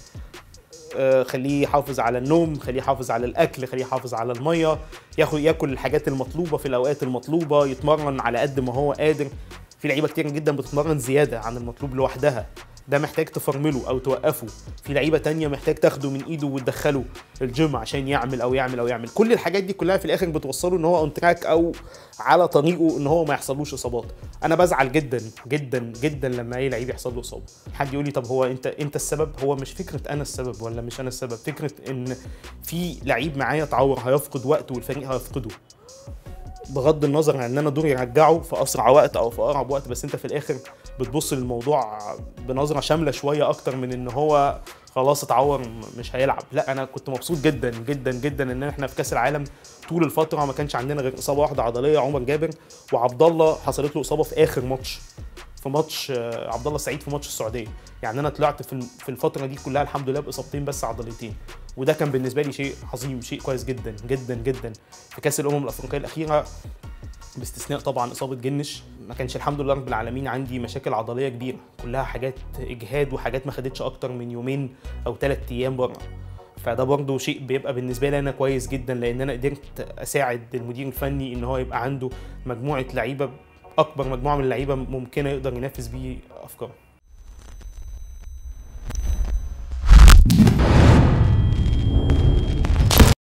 Speaker 1: آه، خليه يحافظ على النوم خليه يحافظ على الاكل خليه يحافظ على الميه ياخد ياكل الحاجات المطلوبه في الاوقات المطلوبه يتمرن على قد ما هو قادر في لعيبه كتير جدا بتتمرن زياده عن المطلوب لوحدها ده محتاج تفرمله او توقفه في لعيبه تانية محتاج تاخده من ايده وتدخله الجيم عشان يعمل او يعمل او يعمل كل الحاجات دي كلها في الاخر بتوصله ان هو اون تراك او على طريقه ان هو ما يحصلوش اصابات انا بزعل جدا جدا جدا لما اي لعيب يحصل له اصابه حد يقول لي طب هو انت انت السبب هو مش فكره انا السبب ولا مش انا السبب فكره ان في لعيب معايا اتعور هيفقد وقته والفريق هيفقده بغض النظر عن ان انا دوري ارجعه في اسرع وقت او في اقرب وقت بس انت في الاخر بتبص للموضوع بنظره شامله شويه اكتر من ان هو خلاص اتعور م- مش هيلعب لا انا كنت مبسوط جدا جدا جدا ان احنا في كاس العالم طول الفتره ما كانش عندنا غير اصابه واحده عضليه عمر جابر وعبد الله حصلت له اصابه في اخر ماتش في ماتش آه، عبد الله السعيد في ماتش السعوديه يعني انا طلعت في الم- في الفتره دي كلها الحمد لله باصابتين بس عضليتين وده كان بالنسبه لي شيء عظيم شيء كويس جدا جدا جدا في كاس الامم الافريقيه الاخيره باستثناء طبعا اصابه جنش ما كانش الحمد لله رب العالمين عندي مشاكل عضليه كبيره كلها حاجات اجهاد وحاجات ما خدتش اكتر من يومين او ثلاث ايام بره فده برضه شيء بيبقى بالنسبه لي انا كويس جدا لان انا قدرت اساعد المدير الفني ان هو يبقى عنده مجموعه لعيبه اكبر مجموعه من اللعيبه ممكنه يقدر ينفذ بيه افكاره